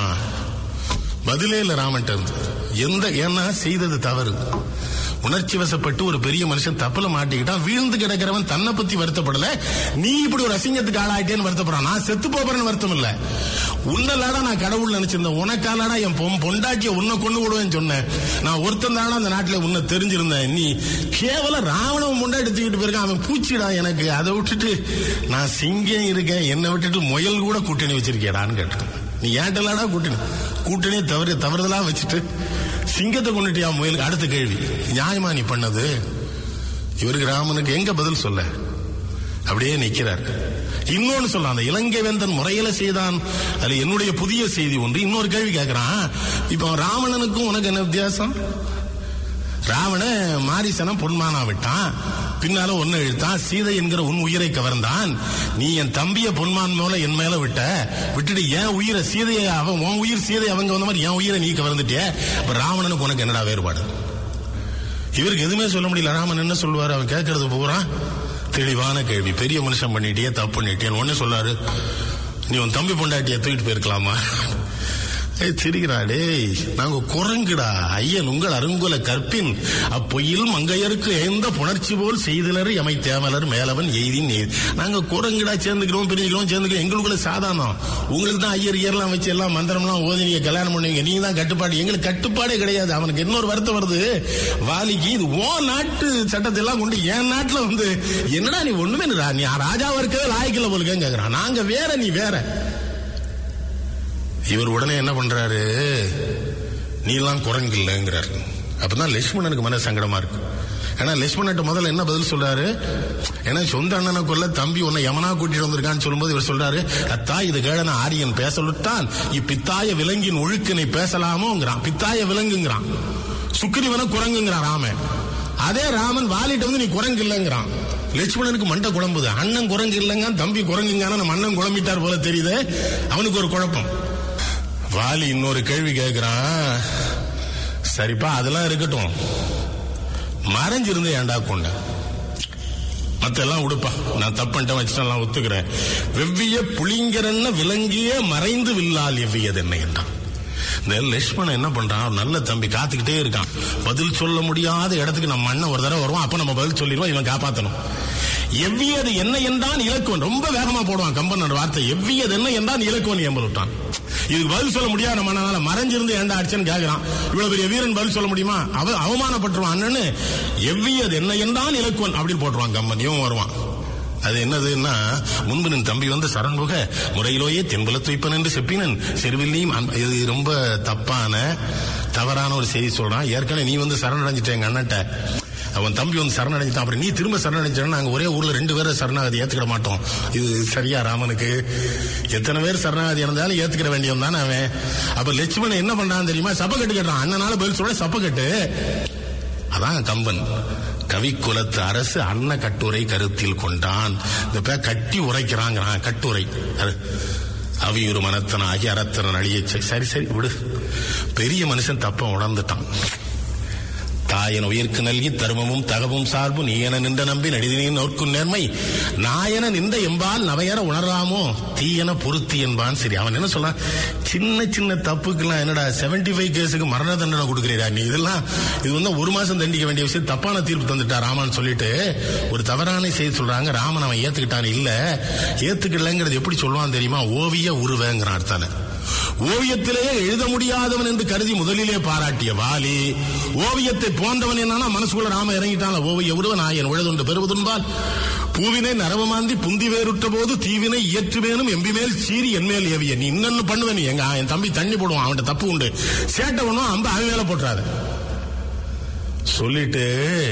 Speaker 3: பதிலே இல்ல ராமன்ட்ட இருந்து எந்த ஏன்னா செய்தது தவறு உணர்ச்சி வசப்பட்டு ஒரு பெரிய மனுஷன் தப்புல மாட்டிக்கிட்டான் வீழ்ந்து கிடக்கிறவன் தன்னை பத்தி வருத்தப்படல நீ இப்படி ஒரு அசிங்கத்துக்கு ஆளாயிட்டேன்னு வருத்தப்படுறான் நான் செத்து போறேன்னு வருத்தம் இல்ல உன்னலாடா நான் கடவுள் நினைச்சிருந்தேன் உனக்காலடா என் பொம் பொண்டாட்டிய உன்னை கொண்டு விடுவேன்னு சொன்னேன் நான் ஒருத்தன் தானா அந்த நாட்டுல உன்னை தெரிஞ்சிருந்தேன் நீ கேவல ராவணன் பொண்டாட்டி தூக்கிட்டு போயிருக்கான் அவன் பூச்சிடா எனக்கு அதை விட்டுட்டு நான் சிங்கம் இருக்கேன் என்னை விட்டுட்டு முயல் கூட கூட்டணி வச்சிருக்கியடான்னு கேட்டேன் நீ ஏன்டலாடா கூட்டணி கூட்டணியை தவறு தவறுதலா வச்சுட்டு சிங்கத்தை கொண்டுட்டியா முயலுக்கு அடுத்த கேள்வி நியாயமா நீ பண்ணது இவருக்கு ராமனுக்கு எங்க பதில் சொல்ல அப்படியே நிக்கிறார் இன்னொன்னு சொல்லலாம் அந்த இலங்கை வேந்தன் முறையில செய்தான் அதுல என்னுடைய புதிய செய்தி ஒன்று இன்னொரு கேள்வி கேட்கிறான் இப்போ ராவணனுக்கும் உனக்கு என்ன வித்தியாசம் ராவண மாரிசனம் பொன்மானா விட்டான் பின்னால ஒன்னு இழுத்தான் சீதை என்கிற உன் உயிரை கவர்ந்தான் நீ என் தம்பிய பொன்மான் மேல என் மேல விட்ட விட்டுட்டு என் உயிரை சீதையை அவன் உன் உயிர் சீதை அவங்க வந்த மாதிரி என் உயிரை நீ கவர்ந்துட்டிய அப்ப ராவணனுக்கு உனக்கு என்னடா வேறுபாடு இவருக்கு எதுவுமே சொல்ல முடியல ராமன் என்ன சொல்லுவாரு அவன் கேட்கறது பூரா தெளிவான கேள்வி பெரிய மனுஷன் பண்ணிட்டியே தப்பு பண்ணிட்டியன்னு ஒன்னு சொல்லாரு நீ உன் தம்பி பொண்டாட்டிய தூக்கிட்டு போயிருக்கலாமா ஏய் சிரிக்கிறா டேய் நாங்க குரங்குடா ஐயன் உங்கள் அருங்குல கற்பின் அப்பொய்யில் மங்கையருக்கு எந்த புணர்ச்சி போல் செய்தலர் எமை தேமலர் மேலவன் எய்தின் எய்தி நாங்க குரங்குடா சேர்ந்துக்கிறோம் பிரிஞ்சுக்கிறோம் சேர்ந்துக்கிறோம் எங்களுக்குள்ள சாதாரணம் உங்களுக்கு தான் ஐயர் இயர்லாம் வச்சு எல்லாம் மந்திரம்லாம் ஓதி நீங்க கல்யாணம் பண்ணுவீங்க நீங்க தான் கட்டுப்பாடு எங்களுக்கு கட்டுப்பாடே கிடையாது அவனுக்கு இன்னொரு வருத்தம் வருது வாலிக்கு இது ஓ நாட்டு சட்டத்தை எல்லாம் கொண்டு என் நாட்டுல வந்து என்னடா நீ ஒண்ணுமே இல்லடா, நீ ராஜாவா இருக்கவே லாய்க்கல போலுக்கேன்னு கேக்குறான் நாங்க வேற நீ வேற இவர் உடனே என்ன பண்றாரு நீ எல்லாம் குரங்கு இல்லைங்கிறார் அப்பதான் லட்சுமணனுக்கு மன சங்கடமா இருக்கு ஏன்னா லட்சுமணன்ட்ட முதல்ல என்ன பதில் சொல்றாரு ஏன்னா சொந்த அண்ணனை கொல்ல தம்பி உன்னை யமனா கூட்டிட்டு வந்திருக்கான்னு சொல்லும்போது இவர் சொல்றாரு அத்தா இது கேளன ஆரியன் பேசலுட்டான் இப்பித்தாய விலங்கின் ஒழுக்கினை பேசலாமோங்கிறான் பித்தாய விலங்குங்கிறான் சுக்கிரிவன குரங்குங்கிறான் ராமன் அதே ராமன் வாலிட்ட வந்து நீ குரங்கு இல்லைங்கிறான் லட்சுமணனுக்கு மண்டை குழம்புது அண்ணன் குரங்கு இல்லைங்க தம்பி குரங்குங்கான நம்ம அண்ணன் குழம்பிட்டார் போல தெரியுது அவனுக்கு ஒரு குழப்பம் வாலி இன்னொரு கேள்வி கேட்கிறான் சரிப்பா அதெல்லாம் இருக்கட்டும் மறைஞ்சிருந்து ஏன்டா கொண்ட மத்தெல்லாம் உடுப்பா நான் தப்பன்ட்ட வச்சுட்டெல்லாம் ஒத்துக்கிறேன் வெவ்விய புளிங்கரன்ன விலங்கிய மறைந்து வில்லால் எவ்வியது என்ன என்றான் இந்த லட்சுமணன் என்ன பண்றான் ஒரு நல்ல தம்பி காத்துக்கிட்டே இருக்கான் பதில் சொல்ல முடியாத இடத்துக்கு நம்ம அண்ணன் ஒரு தடவை வருவான் அப்ப நம்ம பதில் சொல்லிடுவோம் இவன் காப்பாத்தணும் எவ்வியது என்ன என்றான் இலக்குவன் ரொம்ப வேகமா போடுவான் கம்பனோட வார்த்தை எவ்வியது என்ன என்றான் இலக்குவன் எம்பல் விட்டான் இதுக்கு பதில் சொல்ல முடியாது நம்ம அண்ணனால மறைஞ்சிருந்து ஏண்டா அடிச்சன்னு கேட்கிறான் இவ்வளவு பெரிய வீரன் பதில் சொல்ல முடியுமா அவ அவமானப்பட்டுருவான் அண்ணன்னு எவ்வியது என்ன என்றான் இலக்குவன் அப்படின்னு போட்டுருவான் கம்பன் இவன் வருவான் அது என்னதுன்னா முன்பு நின் தம்பி வந்து சரண்முக முறையிலோயே தென்புலத்து வைப்பன் என்று செப்பினன் செருவில்லையும் அன்ப- இது ரொம்ப தப்பான தவறான ஒரு செய்தி சொல்றான் ஏற்கனவே நீ வந்து சரணடைஞ்சிட்ட எங்க அண்ணன்ட்ட அவன் தம்பி வந்து சரணடைஞ்சான் அப்புறம் நீ திரும்ப சரணடைஞ்சா நாங்க ஒரே ஊர்ல ரெண்டு பேரை சரணாகதி ஏத்துக்கிட மாட்டோம் இது சரியா ராமனுக்கு எத்தனை பேர் சரணாகதி இருந்தாலும் ஏத்துக்கிட வேண்டியவன் தானே அவன் அப்ப லட்சுமணன் என்ன பண்றான் தெரியுமா சப்பக்கட்டு கட்டுறான் அண்ணனால பதில் சொல்ல சப்பக்கட்டு அதான் கம்பன் கவிக்குலத்து அரசு அன்ன கட்டுரை கருத்தில் கொண்டான் இந்த பேர் கட்டி உரைக்கிறாங்கிறான் கட்டுரை அது அவியுறு மனத்தனாகி அறத்தனன் அழிய சரி சரி விடு பெரிய மனுஷன் தப்ப உணர்ந்துட்டான் தாயன உயிர்க்கு நல்கி தருமமும் தகவும் சார்பு நீயன நின்ற நம்பி நடிதினே நோக்கும் நேர்மை நாயன நின்ற எம்பால் நவையற உணராமோ தீயன பொருத்தி என்பான் சரி அவன் என்ன சொல்றான் சின்ன சின்ன தப்புக்கெல்லாம் என்னடா 75 ஃபைவ் கேஸுக்கு மரண தண்டனை கொடுக்குறீரா நீ இதெல்லாம் இது வந்து ஒரு மாசம் தண்டிக்க வேண்டிய விஷயம் தப்பான தீர்ப்பு தந்துட்டா ராமன் சொல்லிட்டு ஒரு தவறான செய்தி சொல்றாங்க ராமன் அவன் ஏத்துக்கிட்டான் இல்ல ஏத்துக்கலங்கிறது எப்படி சொல்லுவான் தெரியுமா ஓவிய உருவங்கிறான் அடுத்தால ஓவியத்திலேயே எழுத முடியாதவன் என்று கருதி முதலிலே பாராட்டிய வாலி ஓவியத்தை போன்றவன் என்னன்னா மனசுக்குள்ள ராம இறங்கிட்டான் ஓவிய உருவன் ஆயன் உழுதுண்டு பெறுவதுன்பால் பூவினை நரவமாந்தி புந்தி வேறுட்ட போது தீவினை இயற்றுவேனும் எம்பிமேல் சீறி என்மேல் ஏவிய நீ இன்னொன்னு பண்ணுவ நீ எங்க என் தம்பி தண்ணி போடுவான் அவன்கிட்ட தப்பு உண்டு சேட்டை பண்ணுவான் அம்ப அவன் மேல போட்டுறாரு சொல்லிட்டு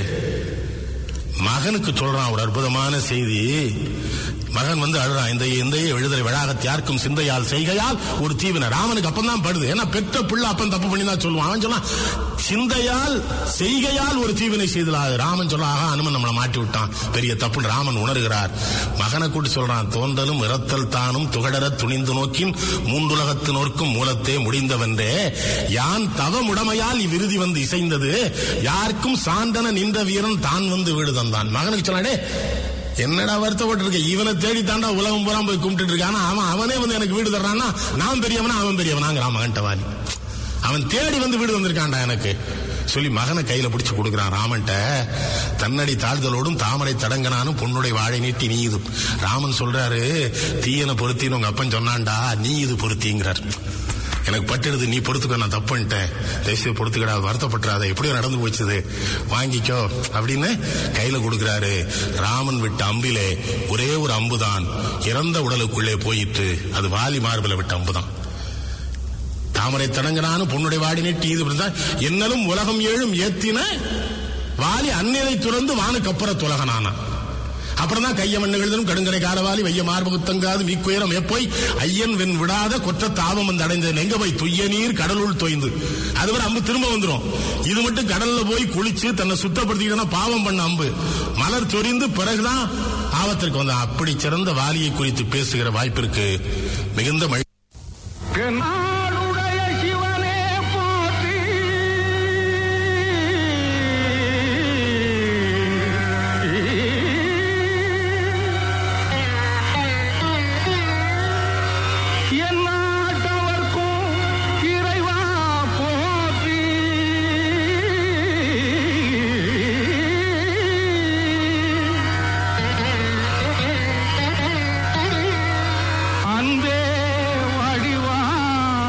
Speaker 3: மகனுக்கு சொல்றான் ஒரு அற்புதமான செய்தி மகன் வந்து அழுறான் இந்த இந்த எழுதலை வழாகத் யாருக்கும் சிந்தையால் செய்கையால் ஒரு தீவின ராமனுக்கு அப்பம் தான் படுது ஏன்னா பெற்ற பிள்ளை அப்பன் தப்பு பண்ணி தான் சொல்லுவான் அவன் சொன்னான் சிந்தையால் செய்கையால் ஒரு தீவினை செய்தலாது ராமன் சொல்றான் ஆகா அனுமன் நம்மளை மாட்டி விட்டான் பெரிய தப்புன்னு ராமன் உணர்கிறார் மகனை கூட்டி சொல்றான் தோன்றலும் இறத்தல் தானும் துகடர துணிந்து நோக்கின் மூன்றுலகத்து நோர்க்கும் மூலத்தே முடிந்தவன்றே யான் தவமுடமையால் இவ்விருதி வந்து இசைந்தது யாருக்கும் சாந்தன நின்ற வீரன் தான் வந்து வீடு தந்தான் மகனுக்கு சொன்னாடே என்னடா வருத்தப்பட்டு இருக்க இவனை தேடி தாண்டா உலகம் பூரா போய் கும்பிட்டு இருக்கான் அவன் அவனே வந்து எனக்கு வீடு தர்றான்னா நான் பெரியவனா அவன் பெரியவனாங்கிறான் மகன்ட்ட வாலி அவன் தேடி வந்து வீடு வந்திருக்கான்டா எனக்கு சொல்லி மகனை கையில பிடிச்சு கொடுக்குறான் ராமன்ட்ட தன்னடி தாழ்தலோடும் தாமரை தடங்கனானும் பொண்ணுடைய வாழை நீட்டி நீ இது ராமன் சொல்றாரு தீயனை பொருத்தின்னு உங்க அப்பன் சொன்னான்டா நீ இது பொருத்திங்கிறார் எனக்கு பட்டுடுது நீ பொறுத்துக்கோ நான் தப்பு பண்ணிட்டேன் தயவுசெய்து பொறுத்துக்கடா வருத்தப்பட்டுறாத எப்படியோ நடந்து போச்சுது வாங்கிக்கோ அப்படின்னு கையில கொடுக்கிறாரு ராமன் விட்ட அம்பிலே ஒரே ஒரு அம்புதான் இறந்த உடலுக்குள்ளே போயிட்டு அது வாலி மார்பில விட்ட அம்புதான் தாமரை தடங்கனானும் பொன்னுடைய வாடி நெட்டி இது இப்படிதான் என்னலும் உலகம் ஏழும் ஏத்தின வாலி அந்நிலை துறந்து வானுக்கப்புற துலகனானான் அப்புறம் தான் கையமண்ணு எழுதணும் கடுங்கரை காலவாலி வைய மார்பகுத்தங்காது மீக்குயரம் எப்போய் ஐயன் வெண் விடாத கொற்ற தாபம் வந்து அடைந்தது எங்க போய் துய்ய நீர் கடலுள் தோய்ந்து அதுவரை அம்பு திரும்ப வந்துரும் இது மட்டும் கடல்ல போய் குளிச்சு தன்னை சுத்தப்படுத்திக்கிட்டா பாவம் பண்ண அம்பு மலர் சொரிந்து பிறகுதான் ஆபத்திற்கு வந்தான் அப்படி சிறந்த வாலியை குறித்து பேசுகிற வாய்ப்பிற்கு மிகுந்த மழை
Speaker 4: நாளுடைய சிவனே போற்றி என் நாட்டவர்க்கும் இறைவா போற்றி அன்பே வடிவான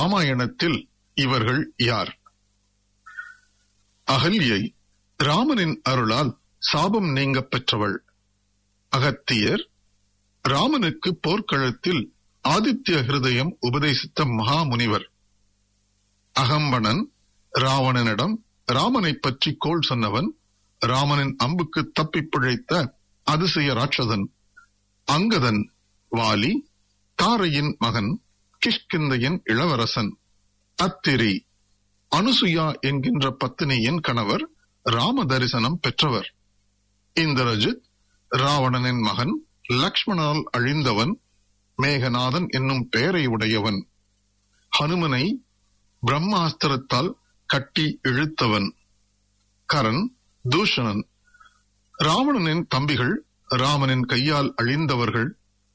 Speaker 2: ராமாயணத்தில் இவர்கள் யார் அகல்யை ராமனின் அருளால் சாபம் நீங்க பெற்றவள் அகத்தியர் ராமனுக்கு போர்க்களத்தில் ஆதித்ய ஹிருதயம் உபதேசித்த மகாமுனிவர் அகம்பணன் ராவணனிடம் ராமனை பற்றி கோள் சொன்னவன் ராமனின் அம்புக்கு தப்பிப் பிழைத்த அதிசய ராட்சதன் அங்கதன் வாலி தாரையின் மகன் கிஷ்கிந்தையின் இளவரசன் அத்திரி அனுசுயா என்கின்ற பத்தினியின் கணவர் ராம தரிசனம் பெற்றவர் இந்திரஜித் ராவணனின் மகன் லக்ஷ்மணால் அழிந்தவன் மேகநாதன் என்னும் பெயரை உடையவன் ஹனுமனை பிரம்மாஸ்திரத்தால் கட்டி இழுத்தவன் கரண் தூஷணன் ராவணனின் தம்பிகள் ராமனின் கையால் அழிந்தவர்கள்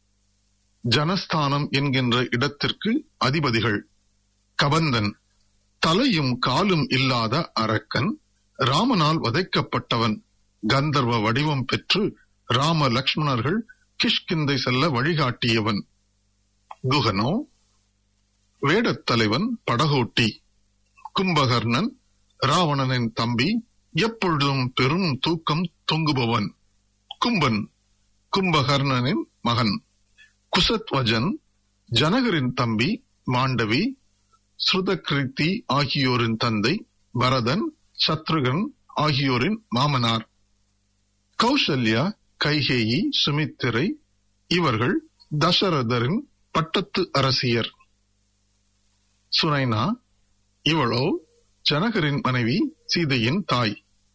Speaker 2: ஜனஸ்தானம் என்கின்ற இடத்திற்கு அதிபதிகள் கபந்தன் தலையும் காலும் இல்லாத அரக்கன் ராமனால் வதைக்கப்பட்டவன் கந்தர்வ வடிவம் பெற்று ராம லக்ஷ்மணர்கள் கிஷ்கிந்தை செல்ல வழிகாட்டியவன் குகனோ வேடத் தலைவன் படகோட்டி கும்பகர்ணன் ராவணனின் தம்பி எப்பொழுதும் பெரும் தூக்கம் தொங்குபவன் கும்பன் கும்பகர்ணனின் மகன் குசத்வஜன் ஜனகரின் தம்பி மாண்டவி ஸ்ருதகிருத்தி ஆகியோரின் தந்தை பரதன் சத்ருகன் ஆகியோரின் மாமனார் கௌசல்யா கைகேயி சுமித்திரை இவர்கள் தசரதரின் பட்டத்து அரசியர் சுனைனா இவளோ ஜனகரின் மனைவி சீதையின் தாய்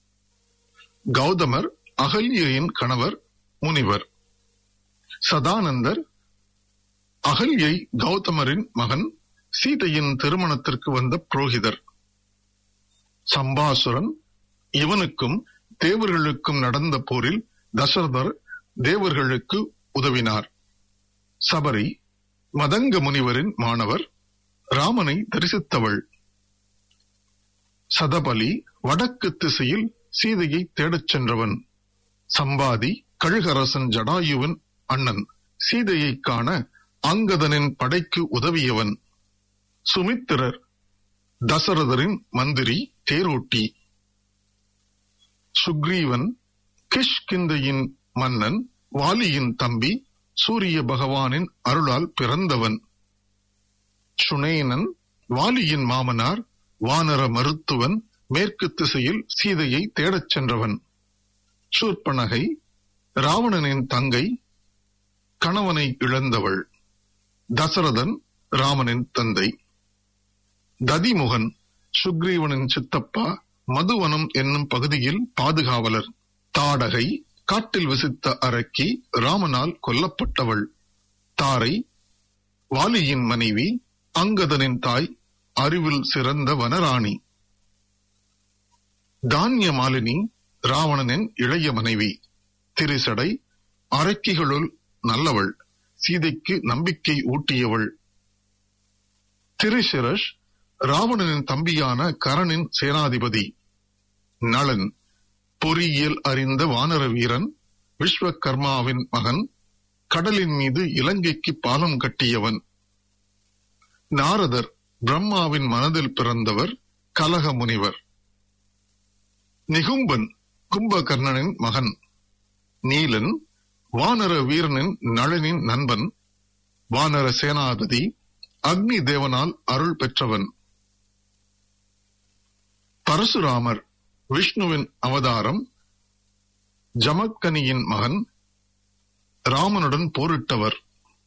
Speaker 2: கௌதமர் அகல்யின் கணவர் முனிவர் சதானந்தர் அகல்யை கௌதமரின் மகன் சீதையின் திருமணத்திற்கு வந்த புரோகிதர் சம்பாசுரன் இவனுக்கும் தேவர்களுக்கும் நடந்த போரில் தசரதர் தேவர்களுக்கு உதவினார் சபரி மதங்க முனிவரின் மாணவர் ராமனை தரிசித்தவள் சதபலி வடக்கு திசையில் சீதையை தேடச் சென்றவன் சம்பாதி கழுகரசன் ஜடாயுவின் அண்ணன் சீதையை காண அங்கதனின் படைக்கு உதவியவன் சுமித்திரர் தசரதரின் மந்திரி தேரோட்டி சுக்ரீவன் கிஷ்கிந்தையின் மன்னன் வாலியின் தம்பி சூரிய பகவானின் அருளால் பிறந்தவன் சுனேனன் வாலியின் மாமனார் வானர மருத்துவன் மேற்கு திசையில் சீதையை தேடச் சென்றவன் சூர்பனகை ராவணனின் தங்கை கணவனை இழந்தவள் தசரதன் ராமனின் தந்தை ததிமுகன் சுக்ரீவனின் சித்தப்பா மதுவனம் என்னும் பகுதியில் பாதுகாவலர் தாடகை காட்டில் வசித்த அரக்கி ராமனால் கொல்லப்பட்டவள் தாரை வாலியின் மனைவி அங்கதனின் தாய் அறிவில் சிறந்த வனராணி தானிய மாலினி ராவணனின் இளைய மனைவி திரிசடை அரக்கிகளுள் நல்லவள் சீதைக்கு நம்பிக்கை ஊட்டியவள் திரிசிரஷ் ராவணனின் தம்பியான கரணின் சேனாதிபதி நளன் பொறியியல் அறிந்த வானர வீரன் விஸ்வகர்மாவின் மகன் கடலின் மீது இலங்கைக்கு பாலம் கட்டியவன் நாரதர் பிரம்மாவின் மனதில் பிறந்தவர் கலக முனிவர் நிகும்பன் கும்பகர்ணனின் மகன் நீலன் வானர வீரனின் நளனின் நண்பன் வானர சேனாபதி அக்னி தேவனால் அருள் பெற்றவன் பரசுராமர் விஷ்ணுவின் அவதாரம் ஜமக்கனியின் மகன் ராமனுடன் போரிட்டவர்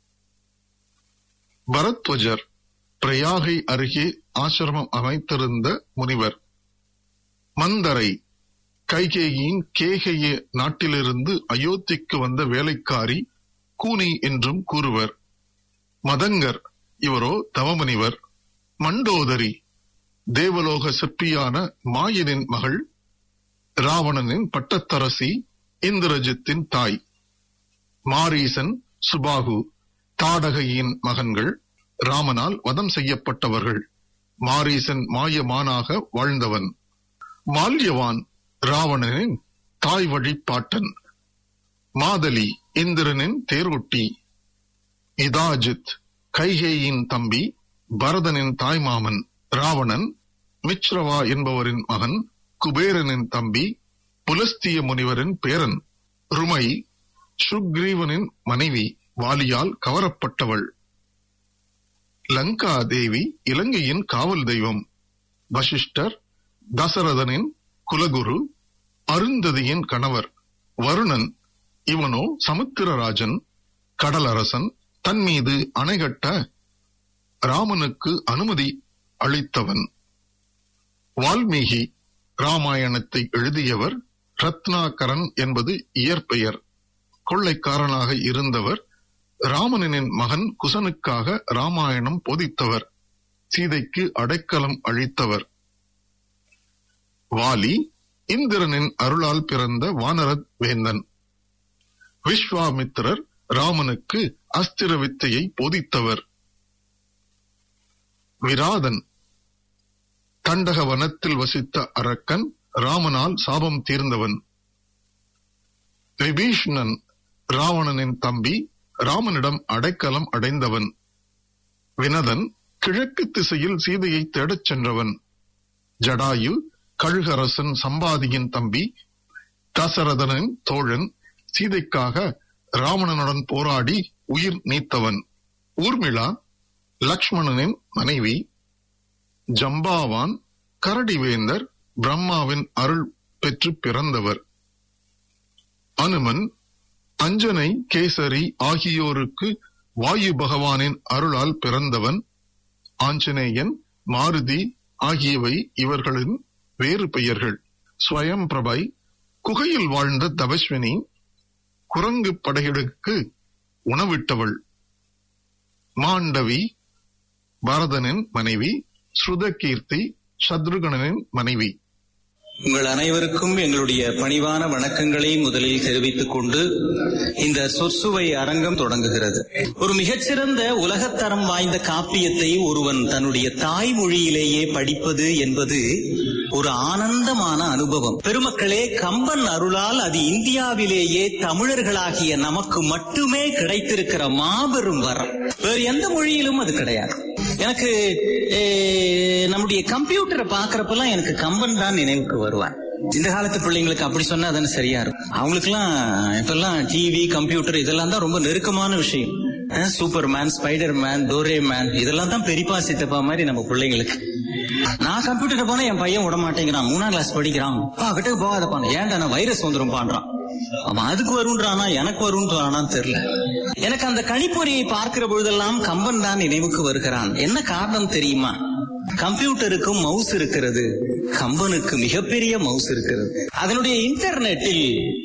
Speaker 2: பரத்வஜர் பிரயாகை அருகே ஆசிரமம் அமைத்திருந்த முனிவர் மந்தரை கைகேயின் கேகைய நாட்டிலிருந்து அயோத்திக்கு வந்த வேலைக்காரி கூனி என்றும் கூறுவர் மதங்கர் இவரோ தவமுனிவர் மண்டோதரி தேவலோக சிற்பியான மாயனின் மகள் ராவணனின் பட்டத்தரசி இந்திரஜித்தின் தாய் மாரீசன் சுபாகு தாடகையின் மகன்கள் ராமனால் வதம் செய்யப்பட்டவர்கள் மாரீசன் மாயமானாக வாழ்ந்தவன் மால்யவான் ராவணனின் தாய் வழி பாட்டன் மாதலி இந்திரனின் தேரோட்டி இதாஜித் கைகேயின் தம்பி பரதனின் தாய்மாமன் ராவணன் மிச்ரவா என்பவரின் மகன் குபேரனின் தம்பி புலஸ்திய முனிவரின் பேரன் ருமை சுக்ரீவனின் மனைவி வாலியால் கவரப்பட்டவள் லங்கா தேவி இலங்கையின் காவல் தெய்வம் வசிஷ்டர் தசரதனின் குலகுரு அருந்ததியின் கணவர் வருணன் இவனோ சமுத்திரராஜன் கடலரசன் தன் மீது அணை கட்ட ராமனுக்கு அனுமதி அளித்தவன் வால்மீகி ராமாயணத்தை எழுதியவர் ரத்னாகரன் என்பது இயற்பெயர் கொள்ளைக்காரனாக இருந்தவர் ராமனின் மகன் குசனுக்காக ராமாயணம் போதித்தவர் சீதைக்கு அடைக்கலம் அளித்தவர் வாலி இந்திரனின் அருளால் பிறந்த வானரத் வேந்தன் விஸ்வாமித்திரர் ராமனுக்கு அஸ்திர வித்தையை போதித்தவர் விராதன் தண்டக வனத்தில் வசித்த அரக்கன் ராமனால் சாபம் தீர்ந்தவன் விபீஷ்ணன் ராவணனின் தம்பி ராமனிடம் அடைக்கலம் அடைந்தவன் வினதன் கிழக்கு திசையில் சீதையை தேடச் சென்றவன் ஜடாயு கழுகரசன் சம்பாதியின் தம்பி தசரதனின் தோழன் சீதைக்காக ராவணனுடன் போராடி உயிர் நீத்தவன் ஊர்மிளா லக்ஷ்மணனின் மனைவி ஜம்பாவான் கரடிவேந்தர் பிரம்மாவின் அருள் பெற்று பிறந்தவர் அனுமன் அஞ்சனை கேசரி ஆகியோருக்கு வாயு பகவானின் அருளால் பிறந்தவன் ஆஞ்சநேயன் மாருதி ஆகியவை இவர்களின் வேறு பெயர்கள் ஸ்வயம் பிரபை குகையில் வாழ்ந்த தபஸ்வினி குரங்கு படைகளுக்கு உணவிட்டவள் மாண்டவி பரதனின் மனைவி ஸ்ருதகீர்த்தி சத்ருகணனின் மனைவி
Speaker 5: உங்கள் அனைவருக்கும் எங்களுடைய பணிவான வணக்கங்களை முதலில் தெரிவித்துக் கொண்டு இந்த சொற்சுவை அரங்கம் தொடங்குகிறது ஒரு மிகச்சிறந்த உலகத்தரம் வாய்ந்த காப்பியத்தை ஒருவன் தன்னுடைய தாய்மொழியிலேயே படிப்பது என்பது ஒரு ஆனந்தமான அனுபவம் பெருமக்களே கம்பன் அருளால் அது இந்தியாவிலேயே தமிழர்களாகிய நமக்கு மட்டுமே கிடைத்திருக்கிற மாபெரும் வரம் வேறு எந்த மொழியிலும் அது கிடையாது எனக்கு eh, நம்முடைய கம்ப்யூட்டரை பாக்குறப்பெல்லாம் எனக்கு கம்பன் தான் நினைவுக்கு வருவார் இந்த காலத்து பிள்ளைங்களுக்கு அப்படி சொன்னா தானே சரியா இருக்கும் அவங்களுக்குலாம் இப்பெல்லாம் டிவி கம்ப்யூட்டர் இதெல்லாம் தான் ரொம்ப நெருக்கமான விஷயம் அஹ், Superman Spiderman Doraemon இதெல்லாம் தான் பெரியப்பா சித்தப்பா மாதிரி நம்ம பிள்ளைங்களுக்கு நான் கம்ப்யூட்டர் போனா என் பையன் விட மாட்டேங்கிறான் மூணாம் கிளாஸ் படிக்கிறான் பா கிட்ட போகாதப்பாங்க ஏன்டா நான் வைரஸ் வந்துரும் பான்றான் அவன் அதுக்கு வருன்றானா எனக்கு வருன்றானான்னு தெரியல எனக்கு அந்த கணிப்பொறியை பார்க்கிற பொழுதெல்லாம் கம்பன் தான் நினைவுக்கு வருகிறான் என்ன காரணம் தெரியுமா கம்ப்யூட்டருக்கும் மவுஸ் இருக்கிறது கம்பனுக்கு மிகப்பெரிய மவுஸ் இருக்கிறது அதனுடைய இன்டர்நெட்டில்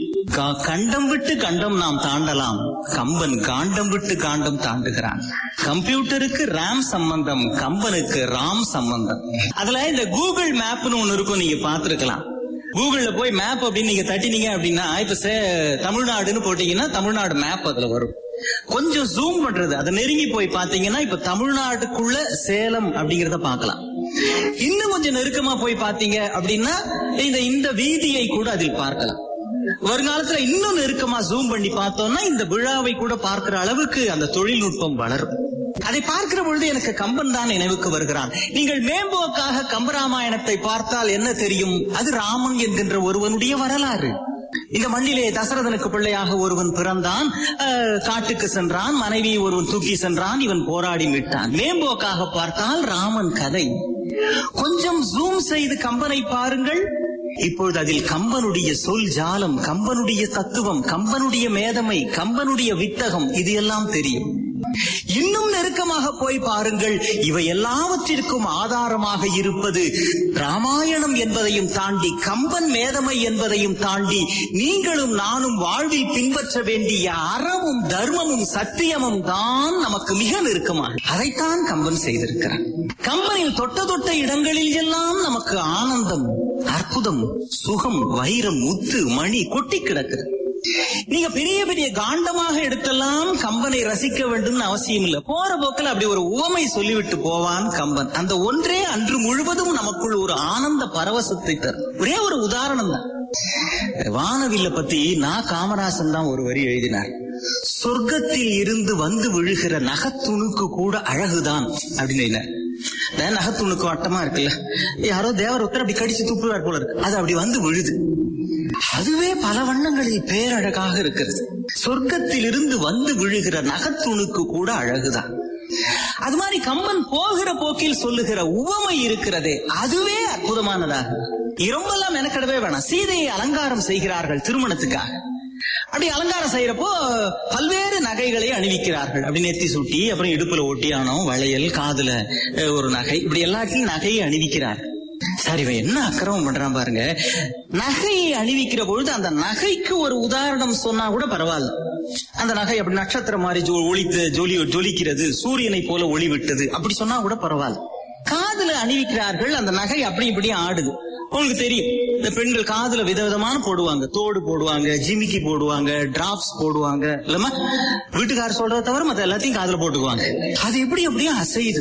Speaker 5: க- கண்டம் விட்டு கண்டம் நாம் தாண்டலாம் கம்பன் காண்டம் விட்டு காண்டம் தாண்டுகிறான் கம்ப்யூட்டருக்கு ரேம் சம்பந்தம் கம்பனுக்கு ராம் சம்பந்தம் அதுல இந்த கூகுள் மேப்னு ஒண்ணு இருக்கும் நீங்க பார்த்திருக்கலாம் கூகுள்ல போய் மேப் அப்படின்னு நீங்க தட்டினீங்க அப்படின்னா இப்ப சே- தமிழ்நாடுன்னு போட்டீங்கன்னா தமிழ்நாடு மேப் அதுல வரும் கொஞ்சம் ஜூம் பண்றது அதை நெருங்கி போய் பாத்தீங்கன்னா இப்ப தமிழ்நாட்டுக்குள்ள சேலம் அப்படிங்கறத பார்க்கலாம் இன்னும் கொஞ்சம் நெருக்கமா போய் பாத்தீங்க அப்படின்னா இந்த இந்த வீதியை கூட அதில் பார்க்கலாம் வருங்காலத்துல இன்னும் நெருக்கமா ஜூம் பண்ணி பார்த்தோம்னா இந்த விழாவை கூட பார்க்கிற அளவுக்கு அந்த தொழில்நுட்பம் வளரும் அதை பார்க்கிற பொழுது எனக்கு கம்பன் தான் நினைவுக்கு வருகிறான் நீங்கள் மேம்போக்காக கம்பராமாயணத்தை பார்த்தால் என்ன தெரியும் அது ராமன் என்கின்ற ஒருவனுடைய வரலாறு இந்த மண்ணிலே தசரதனுக்கு பிள்ளையாக ஒருவன் பிறந்தான் அஹ், காட்டுக்கு சென்றான் மனைவியை ஒருவன் தூக்கி சென்றான் இவன் போராடி விட்டான் மேம்போக்காக பார்த்தால் ராமன் கதை கொஞ்சம் ஜூம் செய்து கம்பனை பாருங்கள் இப்பொழுது அதில் கம்பனுடைய சொல் ஜாலம் கம்பனுடைய தத்துவம் கம்பனுடைய மேதமை கம்பனுடைய வித்தகம் இது எல்லாம் தெரியும் இன்னும் நெருக்கமாக போய் பாருங்கள் இவை எல்லாவற்றிற்கும் ஆதாரமாக இருப்பது ராமாயணம் என்பதையும் தாண்டி கம்பன் மேதமை என்பதையும் தாண்டி நீங்களும் நானும் வாழ்வில் பின்பற்ற வேண்டிய அறமும் தர்மமும் சத்தியமும் தான் நமக்கு மிக நெருக்கமாக அதைத்தான் கம்பன் செய்திருக்கிறான் கம்பனில் தொட்ட தொட்ட இடங்களில் எல்லாம் நமக்கு ஆனந்தம் அற்புதம் சுகம் வைரம் முத்து மணி கொட்டி கிடக்குது நீங்க பெரிய பெரிய காண்டமாக எடுத்தெல்லாம் கம்பனை ரசிக்க வேண்டும்னு அவசியம் இல்ல போற போக்கில் அப்படி ஒரு உவமை சொல்லிவிட்டு போவான் கம்பன் அந்த ஒன்றே அன்று முழுவதும் நமக்குள் ஒரு ஆனந்த பரவசத்தை தரும் ஒரே ஒரு உதாரணம் தான் வானவில்ல பத்தி நான் காமராசன் தான் ஒரு வரி எழுதினார் சொர்க்கத்தில் இருந்து வந்து விழுகிற நகத்துணுக்கு கூட அழகுதான் அப்படின்னு என்ன இந்த நகத்துணுக்கு வட்டமா இருக்குல்ல யாரோ தேவர் ஒருத்தர் அப்படி கடிச்சு துப்புவார் போல இருக்கு அது அப்படி வந்து விழுது அதுவே பல வண்ணங்களில் பேரழகாக இருக்கிறது சொர்க்கத்தில் இருந்து வந்து விழுகிற நகத்துணுக்கு கூட அழகுதான் அது மாதிரி கம்பன் போகிற போக்கில் சொல்லுகிற உவமை இருக்கிறதே அதுவே அற்புதமானதாக ரொம்பலாம் மெனக்கடவே வேணாம் சீதையை அலங்காரம் செய்கிறார்கள் திருமணத்துக்காக அப்படி அலங்காரம் செய்யறப்போ பல்வேறு நகைகளை அணிவிக்கிறார்கள் அப்படி நெத்தி சுட்டி அப்புறம் இடுப்புல ஒட்டியானம் வளையல் காதுல அஹ், ஒரு நகை இப்படி எல்லாத்தையும் நகையை அணிவிக்கிறார் சார் இவன் என்ன அக்கிரமம் பண்றான் பாருங்க நகையை அணிவிக்கிற பொழுது அந்த நகைக்கு ஒரு உதாரணம் சொன்னா கூட பரவாயில்ல அந்த நகை அப்படி நட்சத்திரம் மாதிரி ஜொ- ஒளித்து ஜொலி ஜொலிக்கிறது சூரியனை போல ஒளி விட்டது அப்படி சொன்னா கூட பரவாயில்ல காதுல அணிவிக்கிறார்கள் அந்த நகை அப்படி இப்படி ஆடுது உங்களுக்கு தெரியும் இந்த பெண்கள் காதுல விதவிதமான போடுவாங்க தோடு போடுவாங்க ஜிமிக்கி போடுவாங்க டிராப்ஸ் போடுவாங்க இல்லம்மா வீட்டுக்காரர் சொல்றத தவிர மத்த எல்லாத்தையும் காதுல போட்டுக்குவாங்க அது எப்படி அப்படியே அசையுது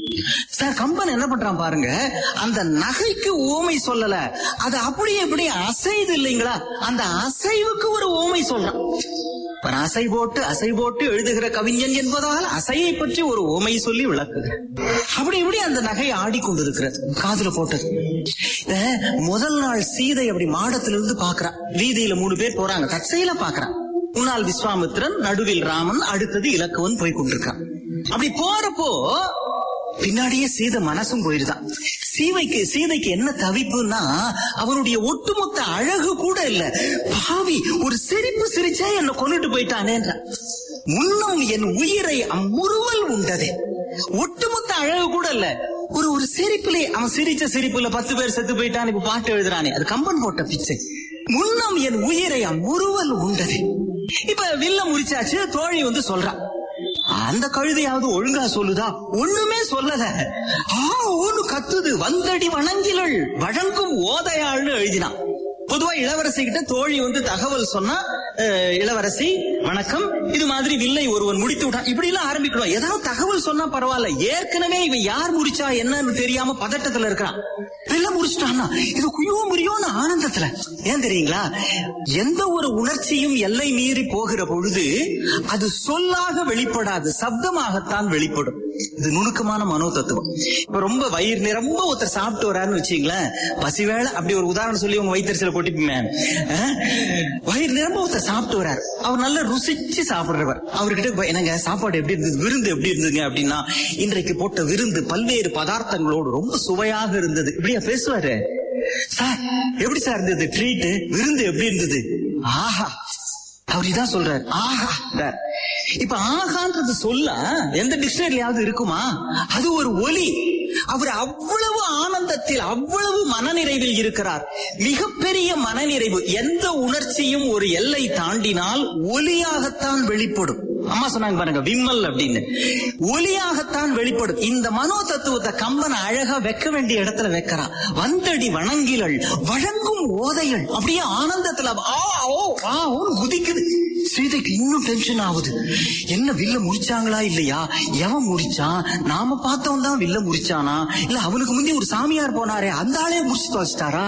Speaker 5: சார் கம்பன் என்ன பண்றான் பாருங்க அந்த நகைக்கு ஓமை சொல்லல அது அப்படியே இப்படியே அசையுது இல்லைங்களா அந்த அசைவுக்கு ஒரு ஓமை சொல்றான் இப்ப நான் அசை போட்டு அசை போட்டு எழுதுகிற கவிஞன் என்பதால் அசையை பற்றி ஒரு ஓமை சொல்லி விளக்குகிறேன் அப்படி இப்படி அந்த நகை ஆடிக்கொண்டிருக்கிறது காதுல போட்டது இத முதல் நாள் சீதை அப்படி மாடத்திலிருந்து பாக்குறா வீதியில மூணு பேர் போறாங்க தற்செயலா பாக்குறான் முன்னாள் விஸ்வாமித்திரன் நடுவில் ராமன் அடுத்தது இலக்குவன் போய் கொண்டிருக்கான் அப்படி போறப்போ பின்னாடியே சீதை மனசும் போயிருதான் சீதைக்கு சீதைக்கு என்ன தவிப்புன்னா அவனுடைய ஒட்டுமொத்த அழகு கூட இல்ல பாவி ஒரு சிரிப்பு சிரிச்சா என்ன கொண்டுட்டு போயிட்டானேன்ற முன்னம் என் உயிரை அம்முறுவல் உண்டதே ஒட்டுமொத்த அழகு கூட இல்ல ஒரு ஒரு சிரிப்பிலே அவன் சிரிச்ச சிரிப்புல பத்து பேர் செத்து போயிட்டான் இப்ப பாட்டு எழுதுறானே அது கம்பன் போட்ட பிச்சை முன்னம் என் உயிரை அம்முறுவல் உண்டதே இப்ப வில்ல முடிச்சாச்சு தோழி வந்து சொல்றான் அந்த கழுதையாவது ஒழுங்கா சொல்லுதா ஒண்ணுமே சொல்லல ஆ ஒண்ணு கத்துது வந்தடி வணங்கிலள் வழங்கும் ஓதையாள்னு எழுதினான் பொதுவா இளவரசி கிட்ட தோழி வந்து தகவல் சொன்னா அஹ், இளவரசி வணக்கம் இது மாதிரி வில்லை ஒருவன் முடித்து விட்டான் இப்படி எல்லாம் ஆரம்பிக்கணும் ஏதாவது தகவல் சொன்னா பரவாயில்ல ஏற்கனவே இவன் யார் முடிச்சா என்னன்னு தெரியாம பதட்டத்துல இருக்கிறான் வில்ல முடிச்சிட்டான்னா இது குயோ முறியோன்னு ஆனந்தத்துல ஏன் தெரியுங்களா எந்த ஒரு உணர்ச்சியும் எல்லை மீறி போகிற பொழுது அது சொல்லாக வெளிப்படாது சப்தமாகத்தான் வெளிப்படும் இது நுணுக்கமான மனோ தத்துவம் இப்ப ரொம்ப வயிறு நிரம்ப ஒருத்தர் சாப்பிட்டு வராருன்னு வச்சுங்களேன் பசி வேளை அப்படி ஒரு உதாரணம் சொல்லி உங்க வயிற்றுல கொட்டிப்பீங்க அஹ், வயிறு நிரம்ப ஒருத்தர் சாப்பிட்டு வராரு அவர் நல்லா ருசிச்சு சாப்பிடுறவர் அவர்கிட்ட போய், என்னங்க சாப்பாடு எப்படி இருந்தது விருந்து எப்படி இருந்ததுங்க அப்படின்னா இன்றைக்கு போட்ட விருந்து பல்வேறு பதார்த்தங்களோடு ரொம்ப சுவையாக இருந்தது இப்படியா பேசுவாரு சார் எப்படி சார் இருந்தது ட்ரீட் விருந்து எப்படி இருந்தது ஆஹா அவர் இதான் சொல்றாரு ஆஹா ன்றார். இப்ப ஆகான்றது சொல்ல எந்த டிக்ஷனரியாவது இருக்குமா அது ஒரு ஒலி அவர் அவ்வளவு ஆனந்தத்தில் அவ்வளவு மனநிறைவில் இருக்கிறார் மிகப்பெரிய மனநிறைவு எந்த உணர்ச்சியும் ஒரு எல்லை தாண்டினால் ஒலியாகத்தான் வெளிப்படும் அம்மா சொன்னாங்க பாருங்க விம்மல் அப்படின்னு ஒலியாகத்தான் வெளிப்படும் இந்த மனோ தத்துவத்தை கம்பன் அழகா வைக்க வேண்டிய இடத்துல வைக்கிறான் வந்தடி வணங்கிலள் வழங்கும் ஓதைகள் அப்படியே ஆனந்தத்துல ஆ ஓ ஆ ஓன்னு குதிக்குது சீதைக்கு இன்னும் டென்ஷன் ஆகுது என்ன வில்ல முடிச்சாங்களா இல்லையா எவன் முடிச்சான் நாம பார்த்தவன் தான் வில்ல முடிச்சானா இல்ல அவனுக்கு முந்தி ஒரு சாமியார் போனாரே அந்த ஆளே முடிச்சு தொலைச்சிட்டாரா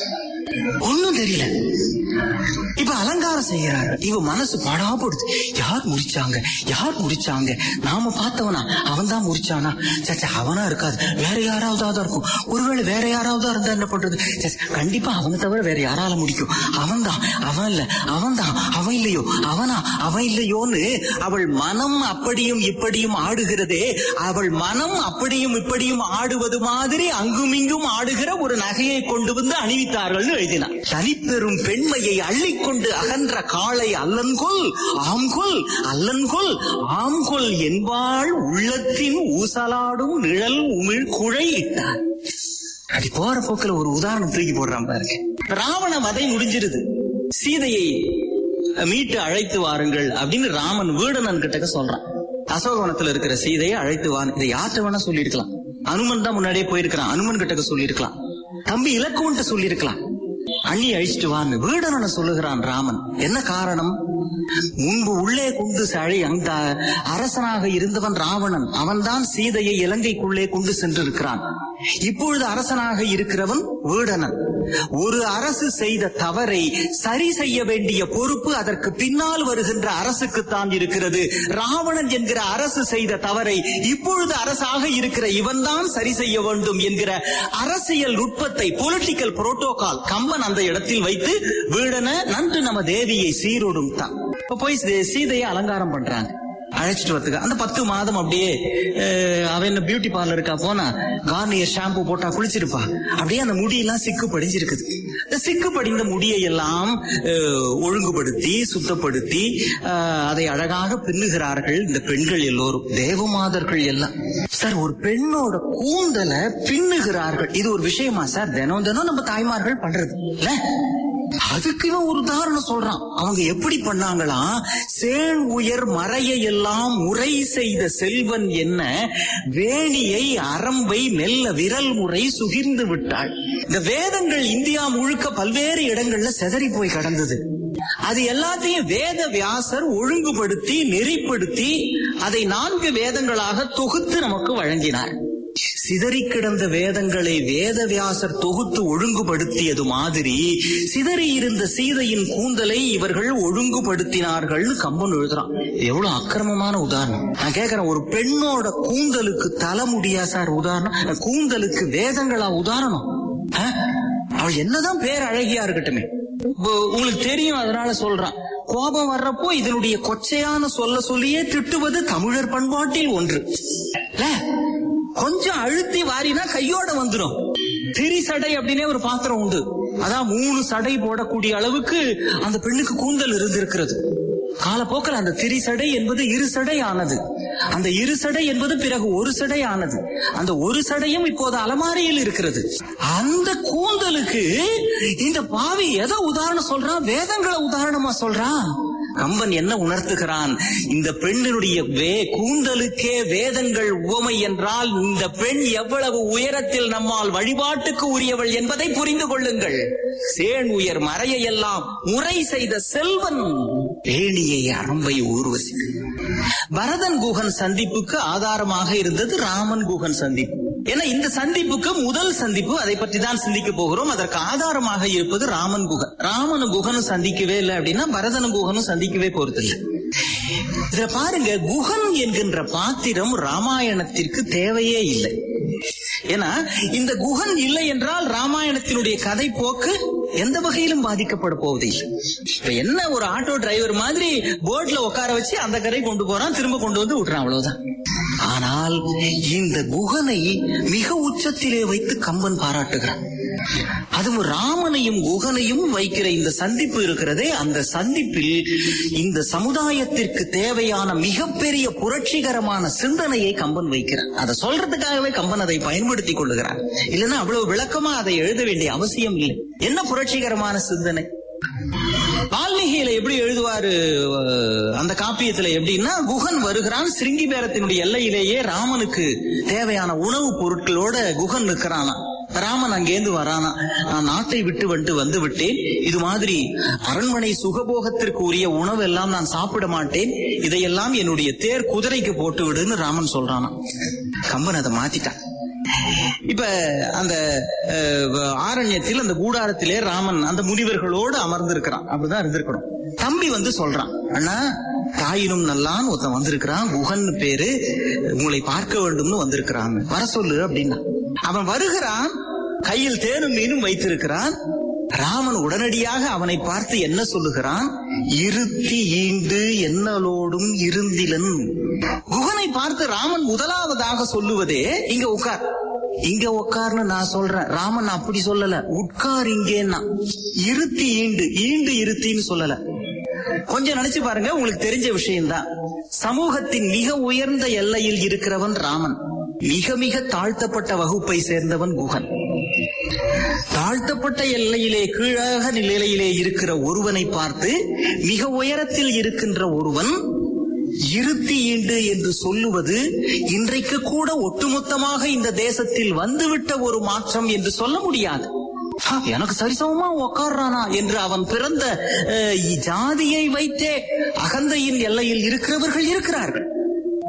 Speaker 5: ஒண்ணும் தெரியல இப்ப அலங்காரம் செய்யறாரு இவ மனசு பாடாப்படுது யார் முடிச்சாங்க யார் முடிச்சாங்க நாம பார்த்தவனா அவன் தான் முடிச்சானா சச்சா அவனா இருக்காது வேற யாராவது தான் இருக்கும் ஒருவேளை வேற யாராவது இருந்தா என்ன பண்றது சே, கண்டிப்பா அவங்க தவிர வேற யாரால முடிக்கும் அவன் தான் அவன் இல்ல அவன் தான் அவன் இல்லையோ அவனா அவன் இல்லையோன்னு அவள் மனம் அப்படியும் இப்படியும் ஆடுகிறதே அவள் மனம் அப்படியும் இப்படியும் ஆடுவது மாதிரி அங்கும் இங்கும் ஆடுகிற ஒரு நகையை கொண்டு வந்து அணிவித்தார்கள் எழுதினார் தனிப்பெரும் பெண்மையை அள்ளிக்கொண்டு அகன்ற காளை அல்லன்கொல் ஆம்கொல் அல்லன்கொல் ஆம்கொல் என்பாள் உள்ளத்தின் ஊசலாடும் நிழல் உமிழ் குழை இட்டார் அப்படி போற போக்குல ஒரு உதாரணம் தூக்கி போடுறான் பாருங்க ராவண வதை முடிஞ்சிருது சீதையை மீட்டு அழைத்து வாருங்கள் அப்படின்னு ராமன் வீடனன் கிட்ட சொல்றான் அசோகவனத்துல இருக்கிற சீதையை அழைத்து வான் இதை யார்கிட்ட வேணா சொல்லியிருக்கலாம் அனுமன் தான் முன்னாடியே போயிருக்கிறான் அனுமன் கிட்ட சொல்லியிருக்கலாம் தம்பி இலக்குவன்ட்ட சொல்லியிருக்கலாம் அண்ணி அழிச்சிட்டு வான்னு வீடனனை சொல்லுகிறான் ராமன் என்ன காரணம் முன்பு உள்ளே கொண்டு சழை அந்த அரசனாக இருந்தவன் ராவணன் அவன்தான் சீதையை இலங்கைக்குள்ளே கொண்டு சென்றிருக்கிறான் இப்பொழுது அரசனாக இருக்கிறவன் வீடனன் ஒரு அரசு செய்த தவறை சரி செய்ய வேண்டிய பொறுப்பு அதற்கு பின்னால் வருகின்ற அரசுக்குத்தான் இருக்கிறது ராவணன் என்கிற அரசு செய்த தவறை இப்பொழுது அரசாக இருக்கிற இவன்தான் சரி செய்ய வேண்டும் என்கிற அரசியல் நுட்பத்தை பொலிட்டிக்கல் புரோட்டோகால் கம்பன் அந்த இடத்தில் வைத்து வீடன நன்று நம்ம தேவியை சீரோடும் தான் இப்ப போய் சீ- சீதையை அலங்காரம் பண்றாங்க அழைச்சிட்டு வரதுக்கு அந்த பத்து மாதம் அப்படியே அஹ், அவ என்ன பியூட்டி பார்லருக்கா போனா கார்னியர் ஷாம்பு போட்டா குளிச்சிருப்பா அப்படியே அந்த முடியெல்லாம் சிக்கு படிஞ்சிருக்குது இந்த சிக்கு படிந்த முடியை எல்லாம் அஹ், ஒழுங்குபடுத்தி சுத்தப்படுத்தி அஹ், அதை அழகாக பின்னுகிறார்கள் இந்த பெண்கள் எல்லோரும் தேவமாதர்கள் எல்லாம் சார் ஒரு பெண்ணோட கூந்தலை பின்னுகிறார்கள் இது ஒரு விஷயமா சார் தினம் தினம் நம்ம தாய்மார்கள் பண்றது இல்ல அதுக்கு இவன் ஒரு உதாரணம் சொல்றான் அவங்க எப்படி பண்ணாங்களாம் சேன் உயர் மறைய எல்லாம் முறை செய்த செல்வன் என்ன வேணியை அரம்பை மெல்ல விரல் முறை சுகிர்ந்து விட்டாள் இந்த வேதங்கள் இந்தியா முழுக்க பல்வேறு இடங்கள்ல சிதறி போய் கடந்தது அது எல்லாத்தையும் வேத வியாசர் ஒழுங்குபடுத்தி நெறிப்படுத்தி அதை நான்கு வேதங்களாக தொகுத்து நமக்கு வழங்கினார் சிதறி கிடந்த வேதங்களை வேதவியாசர் தொகுத்து ஒழுங்குபடுத்தியது மாதிரி சிதறி இருந்த சீதையின் கூந்தலை இவர்கள் ஒழுங்குபடுத்தினார்கள்னு கம்பன் எழுதுறான் எவ்வளவு அக்கிரமமான உதாரணம் நான் கேக்குறேன் ஒரு பெண்ணோட கூந்தலுக்கு தலைமுடியா சார் உதாரணம் கூந்தலுக்கு வேதங்களா உதாரணம் ஆ? அவள் என்னதான் பேர் அழகியா இருக்கட்டுமே இப்போ உங்களுக்கு தெரியும் அதனால சொல்றான் கோபம் வர்றப்போ இதனுடைய கொச்சையான சொல்ல சொல்லியே திட்டுவது தமிழர் பண்பாட்டில் ஒன்று இல்ல? கொஞ்சம் அழுத்தி வாரினா கையோட வந்துடும் திரி சடை அப்படின்னே ஒரு பாத்திரம் உண்டு அதான் மூணு சடை போடக்கூடிய அளவுக்கு அந்த பெண்ணுக்கு கூந்தல் இருந்திருக்கிறது காலப்போக்கில் அந்த திரி சடை என்பது இரு சடை ஆனது அந்த இரு சடை என்பது பிறகு ஒரு சடை ஆனது அந்த ஒரு சடையும் இப்போது அலமாரியில் இருக்கிறது அந்த கூந்தலுக்கு இந்த பாவி எதை உதாரணம் சொல்றான் வேதங்களை உதாரணமா சொல்றான் கம்பன் என்ன உணர்த்துகிறான் இந்த பெண்ணினுடைய வே கூந்தலுக்கே வேதங்கள் உவமை என்றால் இந்த பெண் எவ்வளவு உயரத்தில் நம்மால் வழிபாட்டுக்கு உரியவள் என்பதை புரிந்து கொள்ளுங்கள் சேன் உயர் மறையை எல்லாம் முறை செய்த செல்வன் பேணியை அரம்பை ஊர்வசி பரதன் குகன் சந்திப்புக்கு ஆதாரமாக இருந்தது ராமன் குகன் சந்திப்பு ஏன்னா இந்த சந்திப்புக்கு முதல் சந்திப்பு அதை பற்றி தான் சிந்திக்க போகிறோம் அதற்கு ஆதாரமாக இருப்பது ராமன் குகன் ராமனும் குகனும் சந்திக்கவே இல்லை அப்படின்னா பரதனும் குகனும் சந்திக்கவே போறதில்லை இதுல பாருங்க குகன் என்கின்ற பாத்திரம் ராமாயணத்திற்கு தேவையே இல்லை ஏன்னா இந்த குகன் இல்லை என்றால் ராமாயணத்தினுடைய கதை போக்கு எந்த வகையிலும் பாதிக்கப்பட போவதில்லை இப்ப என்ன ஒரு ஆட்டோ டிரைவர் மாதிரி போர்ட்ல உட்கார வச்சு அந்த கரை கொண்டு போறான் திரும்ப கொண்டு வந்து விட்டுறான் அவ்வளவுதான் ஆனால் இந்த குகனை மிக உச்சத்திலே வைத்து கம்பன் பாராட்டுகிறான் அதுவும் ராமனையும் குகனையும் வைக்கிற இந்த சந்திப்பு இருக்கிறதே அந்த சந்திப்பில் இந்த சமுதாயத்திற்கு தேவையான மிகப்பெரிய புரட்சிகரமான சிந்தனையை கம்பன் வைக்கிறார் அதை சொல்றதுக்காகவே கம்பன் அதை பயன்படுத்திக் கொள்ளுகிறார் இல்லைன்னா அவ்வளவு விளக்கமா அதை எழுத வேண்டிய அவசியம் இல்லை என்ன புரட்சிகரமான சிந்தனை வால்மீகியில எப்படி எழுதுவாரு அஹ், அந்த காப்பியத்துல எப்படின்னா குகன் வருகிறான் சிருங்கி பேரத்தினுடைய எல்லையிலேயே ராமனுக்கு தேவையான உணவுப் பொருட்களோட குகன் நிற்கிறானா ராமன் அங்கேருந்து வரானா நான் நாட்டை விட்டு வந்து வந்து விட்டேன் இது மாதிரி அரண்மனை சுகபோகத்திற்கு உரிய உணவு எல்லாம் நான் சாப்பிட மாட்டேன் இதையெல்லாம் என்னுடைய தேர் குதிரைக்கு போட்டு விடுன்னு ராமன் சொல்றானா கம்பன் அதை மாத்திட்டான் இப்ப அந்த அஹ், ஆரண்யத்தில் அந்த கூடாரத்திலே ராமன் அந்த முனிவர்களோடு அமர்ந்திருக்கிறான் அப்படிதான் இருந்திருக்கணும் தம்பி வந்து சொல்றான் அண்ணா தாயினும் நல்லான் ஒருத்தன் வந்திருக்கிறான் குகன் பேரு உங்களை பார்க்க வேண்டும்னு வந்திருக்கிறாங்க வர சொல்லு அப்படின்னா அவன் வருகிறான் கையில் தேனும் மீனும் வைத்திருக்கிறான் ராமன் உடனடியாக அவனை பார்த்து என்ன சொல்லுகிறான் இருத்தி ஈண்டு என்னலோடும் இருந்திலன் குகனை பார்த்து ராமன் முதலாவதாக சொல்லுவதே இங்க உட்கார் இங்க உட்கார்னு நான் சொல்றேன் ராமன் அப்படி சொல்லல உட்கார் இங்கேன்னா இருத்தி ஈண்டு ஈண்டு இருத்தின்னு சொல்லல கொஞ்சம் நினைச்சு பாருங்க உங்களுக்கு தெரிஞ்ச விஷயம்தான் சமூகத்தின் மிக உயர்ந்த எல்லையில் இருக்கிறவன் ராமன் மிக மிக தாழ்த்தப்பட்ட வகுப்பை சேர்ந்தவன் குகன் தாழ்த்தப்பட்ட எல்லையிலே கீழாக நிலையிலே இருக்கிற ஒருவனை பார்த்து மிக உயரத்தில் இருக்கின்ற ஒருவன் இருத்தி ஈண்டு என்று சொல்லுவது இன்றைக்கு கூட ஒட்டுமொத்தமாக இந்த தேசத்தில் வந்துவிட்ட ஒரு மாற்றம் என்று சொல்ல முடியாது "ஆ, எனக்கு சரிசமமா உக்காடுறானா என்று அவன் பிறந்த அஹ், ஜாதியை வைத்தே அகந்தையின் எல்லையில் இருக்கிறவர்கள் இருக்கிறார்கள்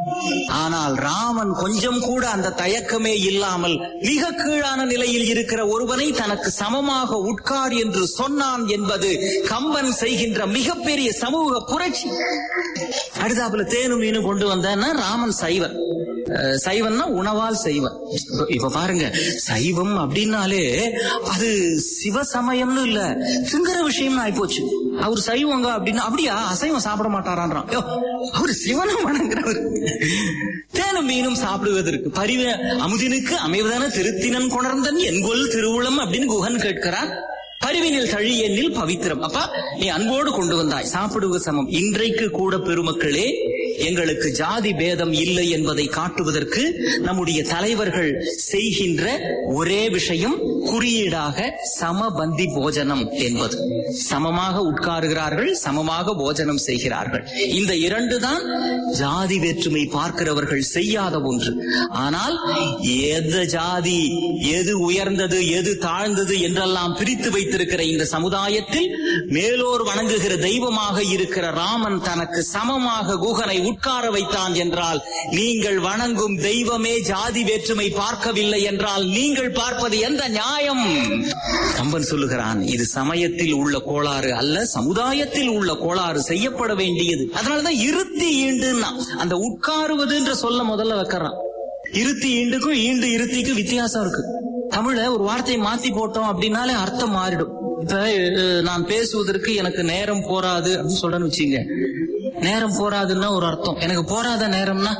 Speaker 5: ஆனால் ராமன் கொஞ்சம் கூட அந்த தயக்கமே இல்லாமல் மிக கீழான நிலையில் இருக்கிற ஒருவனை தனக்கு சமமாக உட்கார் என்று சொன்னான் என்பது கம்பன் செய்கின்ற மிகப்பெரிய சமூக புரட்சி அடுத்தாப்புல தேனு மீன் கொண்டு வந்தன்னா ராமன் சைவன் அஹ், சைவம்னா உணவால் செய்வன் இப்ப- இப்ப பாருங்க சைவம் அப்படின்னாலே அது சிவசமயம்னு இல்ல சிங்கர விஷயம்னு ஆயிப்போச்சு அவர் சைவங்க அப்படின்னா அப்படியா அசைவம் சாப்பிட மாட்டாரான்றான் யோ, அவர் சிவனை வணங்குறவர் தேனும் மீனும் சாப்பிடுவதற்கு பரிவ அமுதினுக்கு அமைவதான திருத்தினன் கொணர்ந்தன் என்கொல் திருவுளம் அப்படின்னு குகன் கேட்கிறார் பரிவினில் தழியெண்ணில் பவித்திரம் அப்பா நீ அன்போடு கொண்டு வந்தாய் சாப்பிடுவது சமம் இன்றைக்கு கூட பெருமக்களே எங்களுக்கு ஜாதி பேதம் இல்லை என்பதை காட்டுவதற்கு நம்முடைய தலைவர்கள் செய்கின்ற ஒரே விஷயம் குறியீடாக சமபந்தி போஜனம் என்பது சமமாக உட்காருகிறார்கள் சமமாக போஜனம் செய்கிறார்கள் இந்த இரண்டு தான் ஜாதி வேற்றுமை பார்க்கிறவர்கள் செய்யாத ஒன்று ஆனால் எந்த ஜாதி எது உயர்ந்தது எது தாழ்ந்தது என்றெல்லாம் பிரித்து வைத்திருக்கிற இந்த சமுதாயத்தில் மேலோர் வணங்குகிற தெய்வமாக இருக்கிற ராமன் தனக்கு சமமாக குகனை உட்கார வைத்தான் என்றால் நீங்கள் வணங்கும் தெய்வமே ஜாதி வேற்றுமை பார்க்கவில்லை என்றால் நீங்கள் பார்ப்பது எந்த நியாயம் கம்பன் சொல்லுகிறான் இது சமயத்தில் உள்ள கோளாறு அல்ல சமுதாயத்தில் உள்ள கோளாறு செய்யப்பட வேண்டியது அதனாலதான் இருத்தி ஈண்டுன்னா அந்த உட்காருவதுன்ற சொல்ல முதல்ல வைக்கிறான் இருத்தி ஈண்டுக்கும் ஈண்டு இருத்திக்கும் வித்தியாசம் இருக்கு தமிழ்ல ஒரு வார்த்தையை மாத்தி போட்டோம் அப்படின்னாலே அர்த்தம் மாறிடும் இப்ப அஹ், நான் பேசுவதற்கு எனக்கு நேரம் போராது அப்படின்னு சொல்றேன்னு வச்சுங்க நேரம் போராதுன்னா ஒரு அர்த்தம் எனக்கு போராத நேரம்னா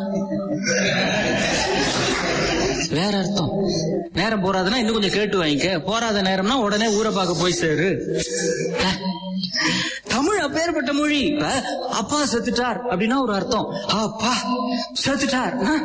Speaker 5: வேற அர்த்தம் நேரம் போறாதுன்னா இன்னும் கொஞ்சம் கேட்டு வாங்கிக்க போறாத நேரம்னா உடனே ஊரை பார்க்க போய் சேரு அஹ். தமிழ் அப்பேற்பட்ட மொழி இப்ப அப்பா செத்துட்டார் அப்படின்னா ஒரு அர்த்தம் அப்பா செத்துட்டார் அஹ்.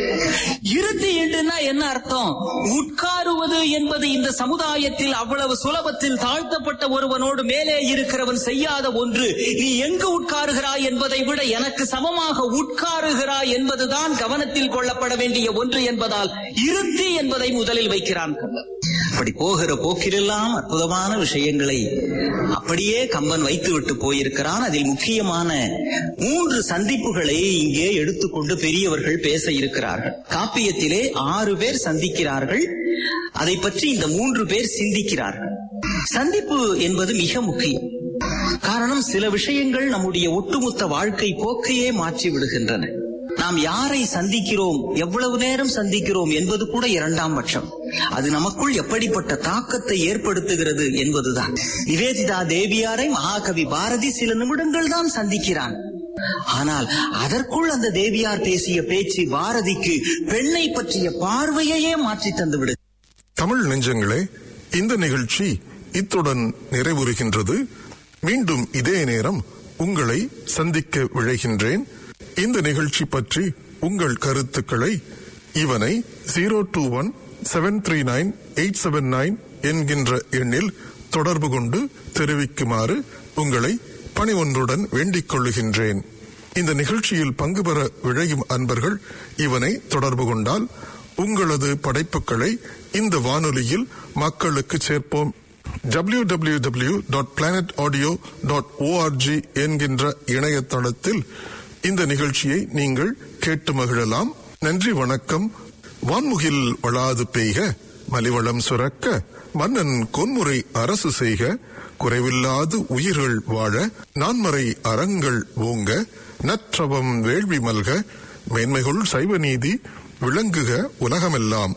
Speaker 5: இருத்தி எண்டுன்னா என்ன அர்த்தம் உட்காருவது என்பது இந்த சமுதாயத்தில் அவ்வளவு சுலபத்தில் தாழ்த்தப்பட்ட ஒருவனோடு மேலே இருக்கிறவன் செய்யாத ஒன்று நீ எங்கு உட்காருகிறாய் என்பதை விட எனக்கு சமமாக உட்காருகிறாய் என்பதுதான் கவனத்தில் கொள்ளப்பட வேண்டிய ஒன்று என்பதால் இருத்தி என்பதை முதலில் வைக்கிறான் கம்பன் அப்படி போகிற போக்கிலெல்லாம் அற்புதமான விஷயங்களை அப்படியே கம்பன் வைத்துவிட்டு போயிருக்கிறான் அதில் முக்கியமான மூன்று சந்திப்புகளை இங்கே எடுத்துக்கொண்டு பெரியவர்கள் பேச இருக்கிறார்கள் காப்பியத்திலே ஆறு பேர் சந்திக்கிறார்கள் அதை பற்றி இந்த மூன்று பேர் சிந்திக்கிறார்கள் சந்திப்பு என்பது மிக முக்கியம் காரணம் சில விஷயங்கள் நம்முடைய ஒட்டுமொத்த வாழ்க்கை போக்கையே மாற்றி விடுகின்றன நாம் யாரை சந்திக்கிறோம் எவ்வளவு நேரம் சந்திக்கிறோம் என்பது கூட இரண்டாம் பட்சம் அது நமக்குள் எப்படிப்பட்ட தாக்கத்தை ஏற்படுத்துகிறது என்பதுதான் நிவேதிதா தேவியாரை மகாகவி பாரதி சில நிமிடங்கள் தான் சந்திக்கிறான் ஆனால் அதற்குள் அந்த தேவியார் பேசிய பேச்சு பாரதிக்கு பெண்ணை பற்றிய பார்வையையே மாற்றி தந்து விடு
Speaker 2: தமிழ் நெஞ்சங்களே இந்த நிகழ்ச்சி இத்துடன் நிறைவுறுகின்றது மீண்டும் இதே நேரம் உங்களை சந்திக்க விழைகின்றேன் இந்த நிகழ்ச்சி பற்றி உங்கள் கருத்துக்களை இவனை zero two one seven three nine eight seven nine என்கின்ற எண்ணில் தொடர்பு கொண்டு தெரிவிக்குமாறு உங்களை பணி ஒன்றுடன் வேண்டிக் கொள்ளுகின்றேன் இந்த நிகழ்ச்சியில் பங்கு பெற விழையும் அன்பர்கள் இவனை தொடர்பு கொண்டால் உங்களது படைப்புகளை இந்த வானொலியில் மக்களுக்கு சேர்ப்போம் www.planetaudio.org dot planet audio dot ORG என்கின்ற இணையதளத்தில் இந்த நிகழ்ச்சியை நீங்கள் கேட்டு மகிழலாம் நன்றி வணக்கம் வான்முகில் வளாது பெய்க மலிவளம் சுரக்க மன்னன் கொன்முறை அரசு செய்க குறைவில்லாது உயிர்கள் வாழ நான்மறை அறங்கள் ஓங்க நற்றவம் வேள்வி மல்க மேன்மைகுள் சைவ நீதி விளங்குக உலகமெல்லாம்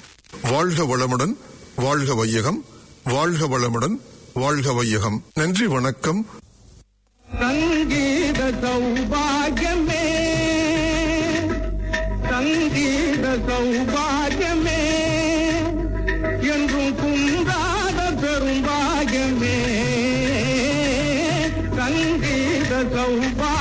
Speaker 2: வாழ்க வளமுடன் வாழ்க வையகம் வாழ்க வளமுடன் வாழ்க வையகம் நன்றி வணக்கம்
Speaker 4: ಸಂಗೀತ ಸೌಭಾಗ್ಯಮೇ ಸಂಗೀತ ಸೌಭಾಗ್ಯಮೇ என்றும் குன்றாத பெரும்பாகியமே சங்கீத சௌபா